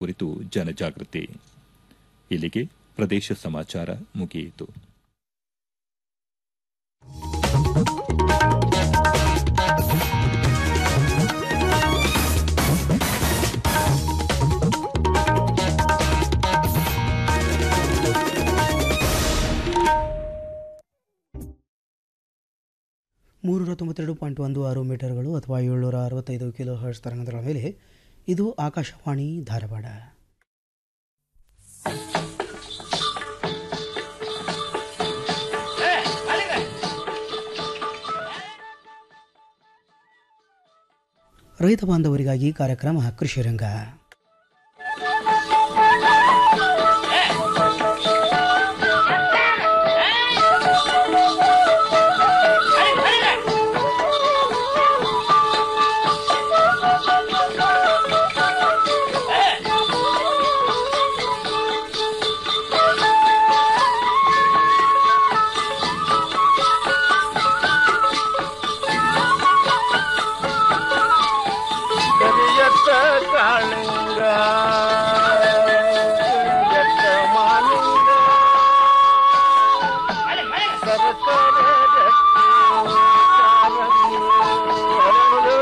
ಕುರಿತು ಜನಜಾಗೃತಿ ಇಲ್ಲಿಗೆ ಪ್ರದೇಶ ಸಮಾಚಾರ ಮುಗಿಯಿತು ಮೂರುನೂರ ತೊಂಬತ್ತೆರಡು ಪಾಯಿಂಟ್ ಒಂದು ಆರು ಮೀಟರ್ಗಳು ಅಥವಾ ಏಳ್ನೂರ ಅರವತ್ತೈದು ಕಿಲೋ ಹರ್ಟ್ಸ್ ತರಂಗಗಳ ಮೇಲೆ ಇದು ಆಕಾಶವಾಣಿ ಧಾರವಾಡ ರೈತ ಬಾಂಧವರಿಗಾಗಿ ಕಾರ್ಯಕ್ರಮ ಕೃಷಿರಂಗ ಕರಿಯತ್ತ ಕಾಳಿಂಗ ಕರಿಯತ್ತ ಮಾಲಿಂಗ ಸರಸರ ರಕ್ತಿ ಕಾರಂಗಿ ಹರಳು.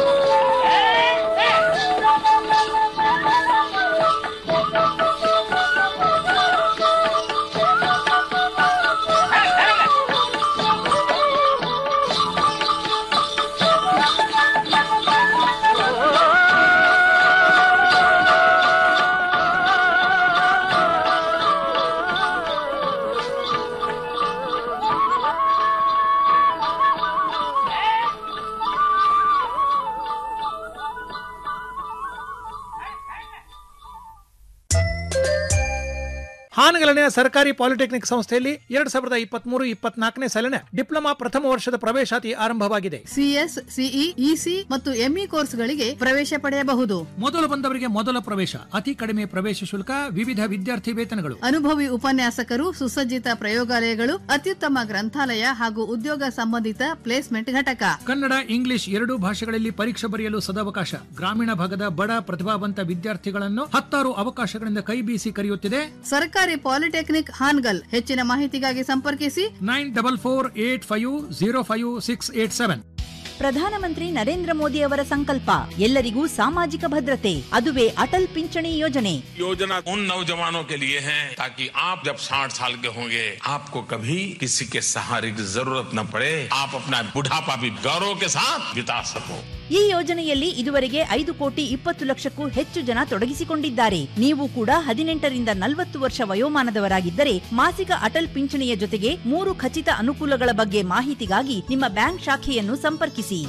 ಹಾನಗಲನೆಯ ಸರ್ಕಾರಿ ಪಾಲಿಟೆಕ್ನಿಕ್ ಸಂಸ್ಥೆಯಲ್ಲಿ ಎರಡ್ ಸಾವಿರದ ಇಪ್ಪತ್ಮೂರು ಇಪ್ಪತ್ನಾಲ್ಕನೇ ಸಾಲಿನ ಡಿಪ್ಲೊಮಾ ಪ್ರಥಮ ವರ್ಷದ ಪ್ರವೇಶಾತಿ ಆರಂಭವಾಗಿದೆ ಸಿಎಸ್ ಸಿಇ ಇಸಿ ಮತ್ತು ಎಂಇ ಕೋರ್ಸ್ಗಳಿಗೆ ಪ್ರವೇಶ ಪಡೆಯಬಹುದು ಮೊದಲು ಬಂದವರಿಗೆ ಮೊದಲ ಪ್ರವೇಶ ಅತಿ ಕಡಿಮೆ ಪ್ರವೇಶ ಶುಲ್ಕ ವಿವಿಧ ವಿದ್ಯಾರ್ಥಿ ವೇತನಗಳು ಅನುಭವಿ ಉಪನ್ಯಾಸಕರು ಸುಸಜ್ಜಿತ ಪ್ರಯೋಗಾಲಯಗಳು ಅತ್ಯುತ್ತಮ ಗ್ರಂಥಾಲಯ ಹಾಗೂ ಉದ್ಯೋಗ ಸಂಬಂಧಿತ ಪ್ಲೇಸ್ಮೆಂಟ್ ಘಟಕ ಕನ್ನಡ ಇಂಗ್ಲಿಷ್ ಎರಡೂ ಭಾಷೆಗಳಲ್ಲಿ ಪರೀಕ್ಷೆ ಬರೆಯಲು ಸದಾವಕಾಶ ಗ್ರಾಮೀಣ ಭಾಗದ ಬಡ ಪ್ರತಿಭಾವಂತ ವಿದ್ಯಾರ್ಥಿಗಳನ್ನು ಹತ್ತಾರು ಅವಕಾಶಗಳಿಂದ ಕೈ ಬೀಸಿ ಕರೆಯುತ್ತಿದೆ ಸರ್ಕಾರಿ ಪಾಲಿಟೆಕ್ನಿಕ್ ಹಾನ್ಗಲ್ ಹೆಚ್ಚಿನ ಮಾಹಿತಿಗಾಗಿ ಸಂಪರ್ಕಿಸಿ nine double four eight five zero five six eight seven ಪ್ರಧಾನಮಂತ್ರಿ ನರೇಂದ್ರ ಮೋದಿ ಅವರ ಸಂಕಲ್ಪ ಎಲ್ಲರಿಗೂ ಸಾಮಾಜಿಕ ಭದ್ರತೆ ಅದುವೇ ಅಟಲ್ ಪಿಂಚಣಿ ಯೋಜನೆ योजना उन नौजवानों के लिए है ताकि आप जब 60 साल के होंगे आपको कभी किसी के सहारे की जरूरत न पड़े आप अपना बुढ़ापा भी गौरव के साथ बिता सको ಈ ಯೋಜನೆಯಲ್ಲಿ ಇದುವರೆಗೆ ಐದು ಕೋಟಿ ಇಪ್ಪತ್ತು ಲಕ್ಷಕ್ಕೂ ಹೆಚ್ಚು ಜನ ತೊಡಗಿಸಿಕೊಂಡಿದ್ದಾರೆ ನೀವು ಕೂಡ ಹದಿನೆಂಟರಿಂದ ನಲವತ್ತು ವರ್ಷ ವಯೋಮಾನದವರಾಗಿದ್ದರೆ ಮಾಸಿಕ ಅಟಲ್ ಪಿಂಚಣಿಯ ಜೊತೆಗೆ ಮೂರು ಖಚಿತ ಅನುಕೂಲಗಳ ಬಗ್ಗೆ ಮಾಹಿತಿಗಾಗಿ ನಿಮ್ಮ ಬ್ಯಾಂಕ್ ಶಾಖೆಯನ್ನು ಸಂಪರ್ಕಿಸಿ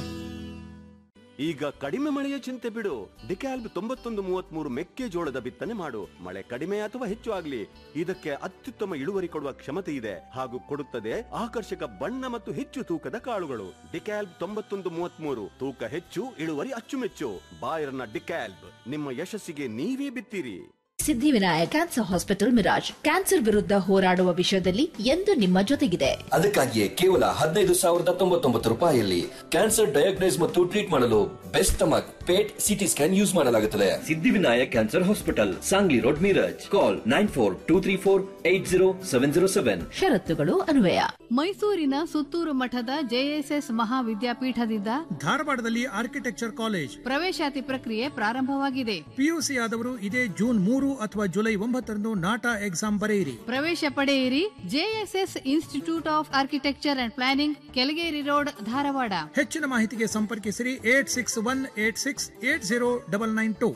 ಈಗ ಕಡಿಮೆ ಮಳೆಯ ಚಿಂತೆ ಬಿಡು ಡಿಕ್ಯಾಲ್ಬ್ ತೊಂಬತ್ತೊಂದು ಮೂವತ್ಮೂರು ಮೆಕ್ಕೆಜೋಳದ ಬಿತ್ತನೆ ಮಾಡು ಮಳೆ ಕಡಿಮೆ ಅಥವಾ ಹೆಚ್ಚು ಆಗ್ಲಿ ಇದಕ್ಕೆ ಅತ್ಯುತ್ತಮ ಇಳುವರಿ ಕೊಡುವ ಕ್ಷಮತೆ ಇದೆ ಹಾಗೂ ಕೊಡುತ್ತದೆ ಆಕರ್ಷಕ ಬಣ್ಣ ಮತ್ತು ಹೆಚ್ಚು ತೂಕದ ಕಾಳುಗಳು ಡಿಕ್ಯಾಲ್ಬ್ ತೊಂಬತ್ತೊಂದು ಮೂವತ್ಮೂರು ತೂಕ ಹೆಚ್ಚು ಇಳುವರಿ ಅಚ್ಚುಮೆಚ್ಚು ಬಾಯರ್ನ ಡಿಕ್ಯಾಲ್ಬ್ ನಿಮ್ಮ ಯಶಸ್ಸಿಗೆ ನೀವೇ ಬಿತ್ತೀರಿ Siddhivinayak cancer hospital Miraj cancer ವಿರುದ್ಧ ಹೋರಾಡುವ ವಿಷಯದಲ್ಲಿ ಎಂದು ನಿಮ್ಮ ಜೊತೆಗಿದೆ ಅದಕ್ಕಾಗಿಯೇ ಕೇವಲ ಹದಿನೈದು ಸಾವಿರದ ತೊಂಬತ್ತೊಂಬತ್ತು ರೂಪಾಯಿಯಲ್ಲಿ ಕ್ಯಾನ್ಸರ್ ಡಯಾಗ್ನೈಸ್ ಮತ್ತು ಟ್ರೀಟ್ ಮಾಡಲು best stomach PET CT scan use ಮಾಡಲಾಗುತ್ತದೆ Siddhivinayak cancer hospital Sangli road Miraj call nine four two three four eight zero seven zero seven ಷರತ್ತುಗಳು ಅನ್ವಯ ಮೈಸೂರಿನ ಸುತ್ತೂರು ಮಠದ ಜೆಎಸ್ಎಸ್ ಮಹಾವಿದ್ಯಾಪೀಠದಿಂದ ಧಾರವಾಡದಲ್ಲಿ ಆರ್ಕಿಟೆಕ್ಚರ್ ಕಾಲೇಜ್ ಪ್ರವೇಶಾತಿ ಪ್ರಕ್ರಿಯೆ ಪ್ರಾರಂಭವಾಗಿದೆ ಪಿಯುಸಿ ಆದವರು ಇದೇ ಜೂನ್ ಮೂರು ಅಥವಾ ಜುಲೈ ಒಂಬತ್ತರಂದು ನಾಟಾ ಎಕ್ಸಾಮ್ ಬರೆಯಿರಿ ಪ್ರವೇಶ ಪಡೆಯಿರಿ JSS institute of architecture and planning Kelageri road Dharwad ಹೆಚ್ಚಿನ ಮಾಹಿತಿಗೆ ಸಂಪರ್ಕಿಸಿರಿ eight six one eight six eight zero double nine two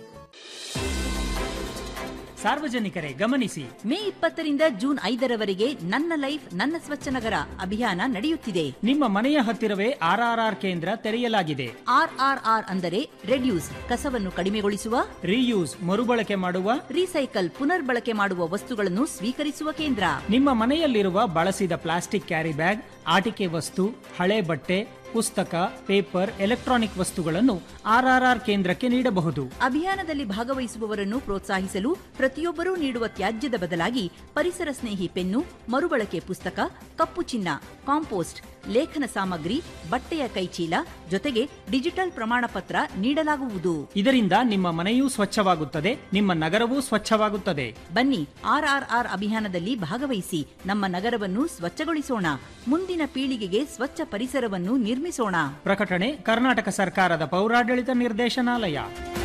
ಸಾರ್ವಜನಿಕರೇ ಗಮನಿಸಿ ಮೇ ಇಪ್ಪತ್ತರಿಂದ ಜೂನ್ ಐದರವರೆಗೆ ನನ್ನ ಲೈಫ್ ನನ್ನ ಸ್ವಚ್ಛ ನಗರ ಅಭಿಯಾನ ನಡೆಯುತ್ತಿದೆ ನಿಮ್ಮ ಮನೆಯ ಹತ್ತಿರವೇ ಆರ್ಆರ್ಆರ್ ಕೇಂದ್ರ ತೆರೆಯಲಾಗಿದೆ ಆರ್ಆರ್ಆರ್ ಅಂದರೆ ರೆಡ್ಯೂಸ್ ಕಸವನ್ನು ಕಡಿಮೆಗೊಳಿಸುವ ರೀಯೂಸ್ ಮರುಬಳಕೆ ಮಾಡುವ ರೀಸೈಕಲ್ ಪುನರ್ಬಳಕೆ ಮಾಡುವ ವಸ್ತುಗಳನ್ನು ಸ್ವೀಕರಿಸುವ ಕೇಂದ್ರ ನಿಮ್ಮ ಮನೆಯಲ್ಲಿರುವ ಬಳಸಿದ ಪ್ಲಾಸ್ಟಿಕ್ ಕ್ಯಾರಿ ಬ್ಯಾಗ್ ಆಟಿಕೆ ವಸ್ತು ಹಳೆ ಬಟ್ಟೆ ಪುಸ್ತಕ ಪೇಪರ್ ಎಲೆಕ್ಟ್ರಾನಿಕ್ ವಸ್ತುಗಳನ್ನು ಆರ್ಆರ್ಆರ್ ಕೇಂದ್ರಕ್ಕೆ ನೀಡಬಹುದು ಅಭಿಯಾನದಲ್ಲಿ ಭಾಗವಹಿಸುವವರನ್ನು ಪ್ರೋತ್ಸಾಹಿಸಲು ಪ್ರತಿಯೊಬ್ಬರೂ ನೀಡುವ ತ್ಯಾಜ್ಯದ ಬದಲಾಗಿ ಪರಿಸರ ಸ್ನೇಹಿ ಪೆನ್ನು ಮರುಬಳಕೆ ಪುಸ್ತಕ ಕಪ್ಪು ಚಿನ್ನ ಕಾಂಪೋಸ್ಟ್ ಲೇಖನ ಸಾಮಗ್ರಿ ಬಟ್ಟೆಯ ಕೈಚೀಲ ಜೊತೆಗೆ ಡಿಜಿಟಲ್ ಪ್ರಮಾಣ ಪತ್ರ ನೀಡಲಾಗುವುದು ಇದರಿಂದ ನಿಮ್ಮ ಮನೆಯೂ ಸ್ವಚ್ಛವಾಗುತ್ತದೆ ನಿಮ್ಮ ನಗರವೂ ಸ್ವಚ್ಛವಾಗುತ್ತದೆ ಬನ್ನಿ ಆರ್ಆರ್ಆರ್ ಅಭಿಯಾನದಲ್ಲಿ ಭಾಗವಹಿಸಿ ನಮ್ಮ ನಗರವನ್ನು ಸ್ವಚ್ಛಗೊಳಿಸೋಣ ಮುಂದಿನ ಪೀಳಿಗೆಗೆ ಸ್ವಚ್ಛ ಪರಿಸರವನ್ನು ನಿರ್ಮಿಸೋಣ ಪ್ರಕಟಣೆ ಕರ್ನಾಟಕ ಸರ್ಕಾರದ ಪೌರಾಡಳಿತ ನಿರ್ದೇಶನಾಲಯ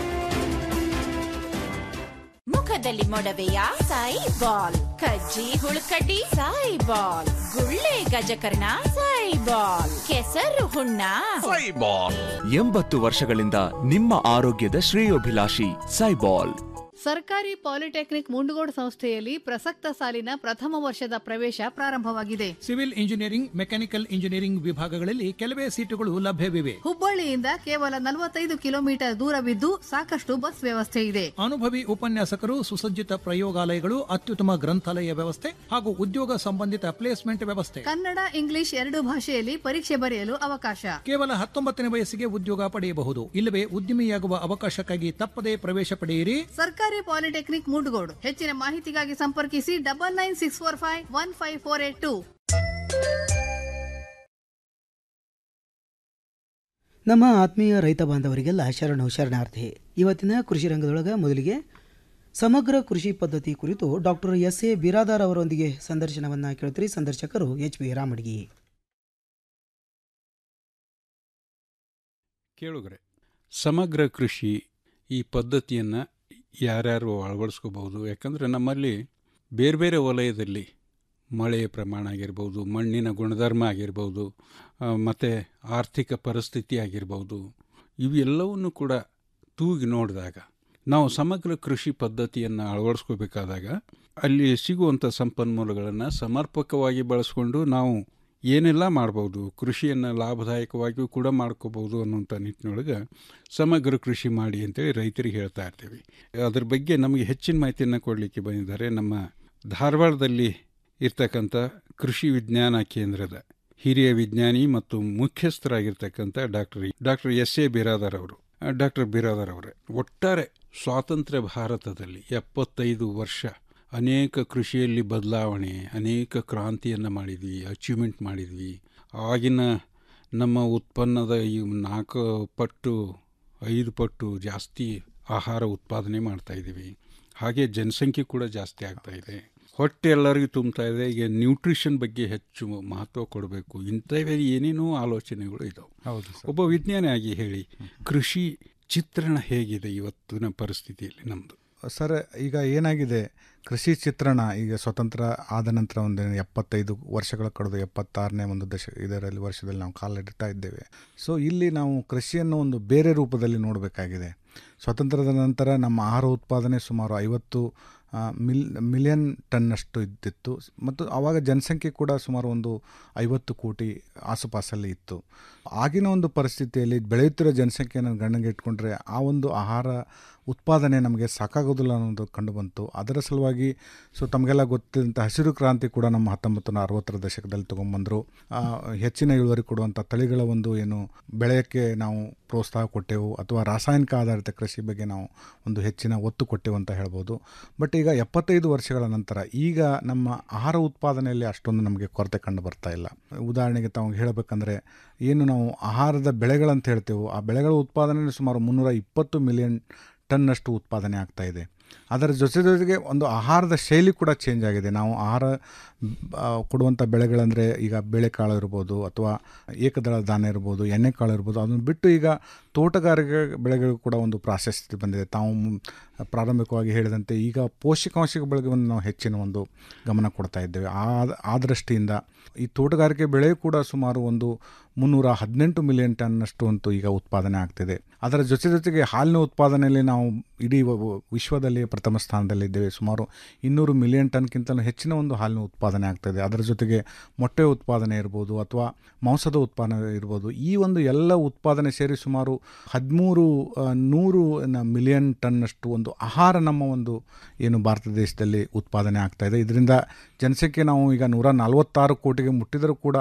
ಮುಖದಲ್ಲಿ ಮೊಡವೆಯ ಸಾಯಿ ಬಾಲ್ ಕಜ್ಜಿ ಹುಳುಕಡ್ಡಿ ಸಾಯಿ ಬಾಲ್ ಗುಳ್ಳೆ ಗಜಕರ್ಣ ಸಾಯಿ ಬಾಲ್ ಕೆಸರು ಹುಣ್ಣ ಎಂಬತ್ತು ವರ್ಷಗಳಿಂದ ನಿಮ್ಮ ಆರೋಗ್ಯದ ಶ್ರೇಯೋಭಿಲಾಷಿ ಸೈಬಾಲ್ ಸರ್ಕಾರಿ ಪಾಲಿಟೆಕ್ನಿಕ್ ಮುಂಡಗೋಡ್ ಸಂಸ್ಥೆಯಲ್ಲಿ ಪ್ರಸಕ್ತ ಸಾಲಿನ ಪ್ರಥಮ ವರ್ಷದ ಪ್ರವೇಶ ಪ್ರಾರಂಭವಾಗಿದೆ ಸಿವಿಲ್ ಇಂಜಿನಿಯರಿಂಗ್ ಮೆಕ್ಯಾನಿಕಲ್ ಇಂಜಿನಿಯರಿಂಗ್ ವಿಭಾಗಗಳಲ್ಲಿ ಕೆಲವೇ ಸೀಟುಗಳು ಲಭ್ಯವಿವೆ ಹುಬ್ಬಳ್ಳಿಯಿಂದ ಕೇವಲ ನಲವತ್ತೈದು ಕಿಲೋಮೀಟರ್ ದೂರವಿದ್ದು ಸಾಕಷ್ಟು ಬಸ್ ವ್ಯವಸ್ಥೆ ಇದೆ ಅನುಭವಿ ಉಪನ್ಯಾಸಕರು ಸುಸಜ್ಜಿತ ಪ್ರಯೋಗಾಲಯಗಳು ಅತ್ಯುತ್ತಮ ಗ್ರಂಥಾಲಯ ವ್ಯವಸ್ಥೆ ಹಾಗೂ ಉದ್ಯೋಗ ಸಂಬಂಧಿತ ಪ್ಲೇಸ್ಮೆಂಟ್ ವ್ಯವಸ್ಥೆ ಕನ್ನಡ ಇಂಗ್ಲಿಷ್ ಎರಡು ಭಾಷೆಯಲ್ಲಿ ಪರೀಕ್ಷೆ ಬರೆಯಲು ಅವಕಾಶ ಕೇವಲ ಹತ್ತೊಂಬತ್ತನೇ ವಯಸ್ಸಿಗೆ ಉದ್ಯೋಗ ಪಡೆಯಬಹುದು ಇಲ್ಲವೇ ಉದ್ಯಮಿಯಾಗುವ ಅವಕಾಶಕ್ಕಾಗಿ ತಪ್ಪದೇ ಪ್ರವೇಶ ಪಡೆಯಿರಿ ಸರ್ಕಾರಿ ಪಾಲಿಟೆಕ್ನಿಕ್ ಮುಂಡಗೋಡ್ ಹೆಚ್ಚಿನ ಮಾಹಿತಿಗಾಗಿ ಸಂಪರ್ಕಿಸಿ double nine six four five one five four eight two ನಮ್ಮ ಆತ್ಮೀಯ ರೈತ ಬಾಂಧವರಿಗೆಲ್ಲ ಶರಣು ಶರಣಾರ್ಥಿ ಇವತ್ತಿನ ಕೃಷಿ ರಂಗದೊಳಗೆ ಮೊದಲಿಗೆ ಸಮಗ್ರ ಕೃಷಿ ಪದ್ಧತಿ ಕುರಿತು ಡಾಕ್ಟರ್ ಎಸ್ ಎ ಬಿರಾದಾರ್ ಅವರೊಂದಿಗೆ ಸಂದರ್ಶನವನ್ನು ಕೇಳ್ತೀರಿ ಸಂದರ್ಶಕರು ಎಚ್ ಬಿ ರಾಮಡ್ಗಿ ಕೇಳುಗರೆ ಸಮಗ್ರ ಕೃಷಿ ಈ ಪದ್ಧತಿಯನ್ನು ಯಾರ್ಯಾರು ಅಳವಡಿಸ್ಕೋಬಹುದು ಯಾಕಂದರೆ ನಮ್ಮಲ್ಲಿ ಬೇರೆ ಬೇರೆ ವಲಯದಲ್ಲಿ ಮಳೆಯ ಪ್ರಮಾಣ ಆಗಿರ್ಬೋದು ಮಣ್ಣಿನ ಗುಣಧರ್ಮ ಆಗಿರ್ಬೋದು ಮತ್ತು ಆರ್ಥಿಕ ಪರಿಸ್ಥಿತಿ ಆಗಿರ್ಬೋದು ಇವೆಲ್ಲವನ್ನು ಕೂಡ ತೂಗಿ ನೋಡಿದಾಗ ನಾವು ಸಮಗ್ರ ಕೃಷಿ ಪದ್ಧತಿಯನ್ನು ಅಳವಡಿಸ್ಕೋಬೇಕಾದಾಗ ಅಲ್ಲಿ ಸಿಗುವಂಥ ಸಂಪನ್ಮೂಲಗಳನ್ನು ಸಮರ್ಪಕವಾಗಿ ಬಳಸ್ಕೊಂಡು ನಾವು ಏನೆಲ್ಲ ಮಾಡ್ಬೋದು ಕೃಷಿಯನ್ನು ಲಾಭದಾಯಕವಾಗಿಯೂ ಕೂಡ ಮಾಡ್ಕೋಬೋದು ಅನ್ನುವಂಥ ನಿಟ್ಟಿನೊಳಗೆ ಸಮಗ್ರ ಕೃಷಿ ಮಾಡಿ ಅಂತೇಳಿ ರೈತರಿಗೆ ಹೇಳ್ತಾ ಇರ್ತೀವಿ ಅದ್ರ ಬಗ್ಗೆ ನಮಗೆ ಹೆಚ್ಚಿನ ಮಾಹಿತಿಯನ್ನು ಕೊಡಲಿಕ್ಕೆ ಬಂದಿದ್ದಾರೆ ನಮ್ಮ ಧಾರವಾಡದಲ್ಲಿ ಇರ್ತಕ್ಕಂಥ ಕೃಷಿ ವಿಜ್ಞಾನ ಕೇಂದ್ರದ ಹಿರಿಯ ವಿಜ್ಞಾನಿ ಮತ್ತು ಮುಖ್ಯಸ್ಥರಾಗಿರ್ತಕ್ಕಂಥ doctor doctor S A Biradar ಅವರು ಡಾಕ್ಟರ್ ಬಿರಾದರ್ ಅವರೇ ಒಟ್ಟಾರೆ ಸ್ವಾತಂತ್ರ್ಯ ಭಾರತದಲ್ಲಿ ಎಪ್ಪತ್ತೈದು ವರ್ಷ ಅನೇಕ ಕೃಷಿಯಲ್ಲಿ ಬದಲಾವಣೆ ಅನೇಕ ಕ್ರಾಂತಿಯನ್ನು ಮಾಡಿದ್ವಿ ಅಚೀವ್ಮೆಂಟ್ ಮಾಡಿದ್ವಿ ಆಗಿನ ನಮ್ಮ ಉತ್ಪನ್ನದ ಈ ನಾಲ್ಕು ಪಟ್ಟು ಐದು ಪಟ್ಟು ಜಾಸ್ತಿ ಆಹಾರ ಉತ್ಪಾದನೆ ಮಾಡ್ತಾ ಇದ್ದೀವಿ ಹಾಗೆ ಜನಸಂಖ್ಯೆ ಕೂಡ ಜಾಸ್ತಿ ಆಗ್ತಾ ಇದೆ ಹೊಟ್ಟೆ ಎಲ್ಲರಿಗೂ ತುಂಬ್ತಾ ಇದೆ ಈಗ ನ್ಯೂಟ್ರಿಷನ್ ಬಗ್ಗೆ ಹೆಚ್ಚು ಮಹತ್ವ ಕೊಡಬೇಕು ಇಂಥವೇ ಏನೇನೋ ಆಲೋಚನೆಗಳು ಇದಾವೆ ಹೌದು ಒಬ್ಬ ವಿಜ್ಞಾನಿಯಾಗಿ ಹೇಳಿ ಕೃಷಿ ಚಿತ್ರಣ ಹೇಗಿದೆ ಇವತ್ತಿನ ಪರಿಸ್ಥಿತಿಯಲ್ಲಿ ನಮ್ಮದು ಸರ್ ಈಗ ಏನಾಗಿದೆ ಕೃಷಿ ಚಿತ್ರಣ ಈಗ ಸ್ವತಂತ್ರ ಆದ ನಂತರ ಒಂದು ಎಪ್ಪತ್ತೈದು ವರ್ಷಗಳ ಕಳೆದು ಎಪ್ಪತ್ತಾರನೇ ಒಂದು ದಶ ಇದರಲ್ಲಿ ವರ್ಷದಲ್ಲಿ ನಾವು ಕಾಲಿಡ್ತಾ ಇದ್ದೇವೆ ಸೊ ಇಲ್ಲಿ ನಾವು ಕೃಷಿಯನ್ನು ಒಂದು ಬೇರೆ ರೂಪದಲ್ಲಿ ನೋಡಬೇಕಾಗಿದೆ ಸ್ವತಂತ್ರದ ನಂತರ ನಮ್ಮ ಆಹಾರ ಉತ್ಪಾದನೆ ಸುಮಾರು ಐವತ್ತು ಮಿಲ್ ಮಿಲಿಯನ್ ಟನ್ನಷ್ಟು ಇದ್ದಿತ್ತು ಮತ್ತು ಆವಾಗ ಜನಸಂಖ್ಯೆ ಕೂಡ ಸುಮಾರು ಒಂದು ಐವತ್ತು ಕೋಟಿ ಆಸುಪಾಸಲ್ಲಿ ಇತ್ತು ಆಗಿನ ಒಂದು ಪರಿಸ್ಥಿತಿಯಲ್ಲಿ ಬೆಳೆಯುತ್ತಿರೋ ಜನಸಂಖ್ಯೆಯನ್ನು ಗಣನೆಗೆ ಇಟ್ಕೊಂಡ್ರೆ ಆ ಒಂದು ಆಹಾರ ಉತ್ಪಾದನೆ ನಮಗೆ ಸಾಕಾಗೋದಿಲ್ಲ ಅನ್ನೋದು ಕಂಡುಬಂತು ಅದರ ಸಲುವಾಗಿ ಸೊ ತಮಗೆಲ್ಲ ಗೊತ್ತಿದ್ದಂಥ ಹಸಿರು ಕ್ರಾಂತಿ ಕೂಡ ನಮ್ಮ ಹತ್ತೊಂಬತ್ತು ನೂರ ಅರವತ್ತರ ದಶಕದಲ್ಲಿ ತೊಗೊಂಬಂದರು ಹೆಚ್ಚಿನ ಇಳುವರಿ ಕೊಡುವಂಥ ತಳಿಗಳ ಒಂದು ಏನು ಬೆಳೆಯೋಕ್ಕೆ ನಾವು ಪ್ರೋತ್ಸಾಹ ಕೊಟ್ಟೆವು ಅಥವಾ ರಾಸಾಯನಿಕ ಆಧಾರಿತ ಕೃಷಿ ಬಗ್ಗೆ ನಾವು ಒಂದು ಹೆಚ್ಚಿನ ಒತ್ತು ಕೊಟ್ಟೆವು ಅಂತ ಹೇಳ್ಬೋದು ಬಟ್ ಈಗ ಎಪ್ಪತ್ತೈದು ವರ್ಷಗಳ ನಂತರ ಈಗ ನಮ್ಮ ಆಹಾರ ಉತ್ಪಾದನೆಯಲ್ಲಿ ಅಷ್ಟೊಂದು ನಮಗೆ ಕೊರತೆ ಕಂಡು ಬರ್ತಾ ಇಲ್ಲ ಉದಾಹರಣೆಗೆ ತಾವು ಹೇಳಬೇಕಂದ್ರೆ ಏನು ನಾವು ಆಹಾರದ ಬೆಳೆಗಳಂತ ಹೇಳ್ತೇವೆ ಆ ಬೆಳೆಗಳ ಉತ್ಪಾದನೆ ಸುಮಾರು ಮುನ್ನೂರ ಇಪ್ಪತ್ತು ಮಿಲಿಯನ್ ಟನ್ನಷ್ಟು ಉತ್ಪಾದನೆ ಆಗ್ತಾ ಇದೆ ಅದರ ಜೊತೆ ಜೊತೆಗೆ ಒಂದು ಆಹಾರದ ಶೈಲಿ ಕೂಡ ಚೇಂಜ್ ಆಗಿದೆ ನಾವು ಆಹಾರ ಕೊಡುವಂಥ ಬೆಳೆಗಳಂದರೆ ಈಗ ಬೇಳೆಕಾಳು ಇರ್ಬೋದು ಅಥವಾ ಏಕದಳ ಧಾನ್ಯ ಇರ್ಬೋದು ಎಣ್ಣೆಕಾಳು ಇರ್ಬೋದು ಅದನ್ನು ಬಿಟ್ಟು ಈಗ ತೋಟಗಾರಿಕೆ ಬೆಳೆಗಳು ಕೂಡ ಒಂದು ಪ್ರಾಶಸ್ತ್ಯ ಬಂದಿದೆ ತಾವು ಪ್ರಾರಂಭಿಕವಾಗಿ ಹೇಳಿದಂತೆ ಈಗ ಪೋಷಕಾಂಶ ಬೆಳೆಗೆ ಒಂದು ನಾವು ಹೆಚ್ಚಿನ ಒಂದು ಗಮನ ಕೊಡ್ತಾ ಇದ್ದೇವೆ ಆ ಆ ದೃಷ್ಟಿಯಿಂದ ಈ ತೋಟಗಾರಿಕೆ ಬೆಳೆ ಕೂಡ ಸುಮಾರು ಒಂದು ಮುನ್ನೂರ ಹದಿನೆಂಟು ಮಿಲಿಯನ್ ಟನ್ನಷ್ಟು ಅಂತೂ ಈಗ ಉತ್ಪಾದನೆ ಆಗ್ತಿದೆ ಅದರ ಜೊತೆ ಜೊತೆಗೆ ಹಾಲಿನ ಉತ್ಪಾದನೆಯಲ್ಲಿ ನಾವು ಇಡೀ ವಿಶ್ವದಲ್ಲಿ ಪ್ರಥಮ ಸ್ಥಾನದಲ್ಲಿದ್ದೇವೆ ಸುಮಾರು ಇನ್ನೂರು ಮಿಲಿಯನ್ ಟನ್ಗಿಂತಲೂ ಹೆಚ್ಚಿನ ಒಂದು ಹಾಲಿನ ಉತ್ಪಾದನೆ ಆಗ್ತಾಯಿದೆ ಅದರ ಜೊತೆಗೆ ಮೊಟ್ಟೆ ಉತ್ಪಾದನೆ ಇರ್ಬೋದು ಅಥವಾ ಮಾಂಸದ ಉತ್ಪಾದನೆ ಇರ್ಬೋದು ಈ ಒಂದು ಎಲ್ಲ ಉತ್ಪಾದನೆ ಸೇರಿ ಸುಮಾರು ಹದಿಮೂರು ನೂರು ಮಿಲಿಯನ್ ಟನ್ನಷ್ಟು ಒಂದು ಆಹಾರ ನಮ್ಮ ಒಂದು ಏನು ಭಾರತ ದೇಶದಲ್ಲಿ ಉತ್ಪಾದನೆ ಆಗ್ತಾಯಿದೆ ಇದರಿಂದ ಜನಸಂಖ್ಯೆ ನಾವು ಈಗ ನೂರ ನಲವತ್ತಾರು ಕೋಟಿಗೆ ಮುಟ್ಟಿದರೂ ಕೂಡ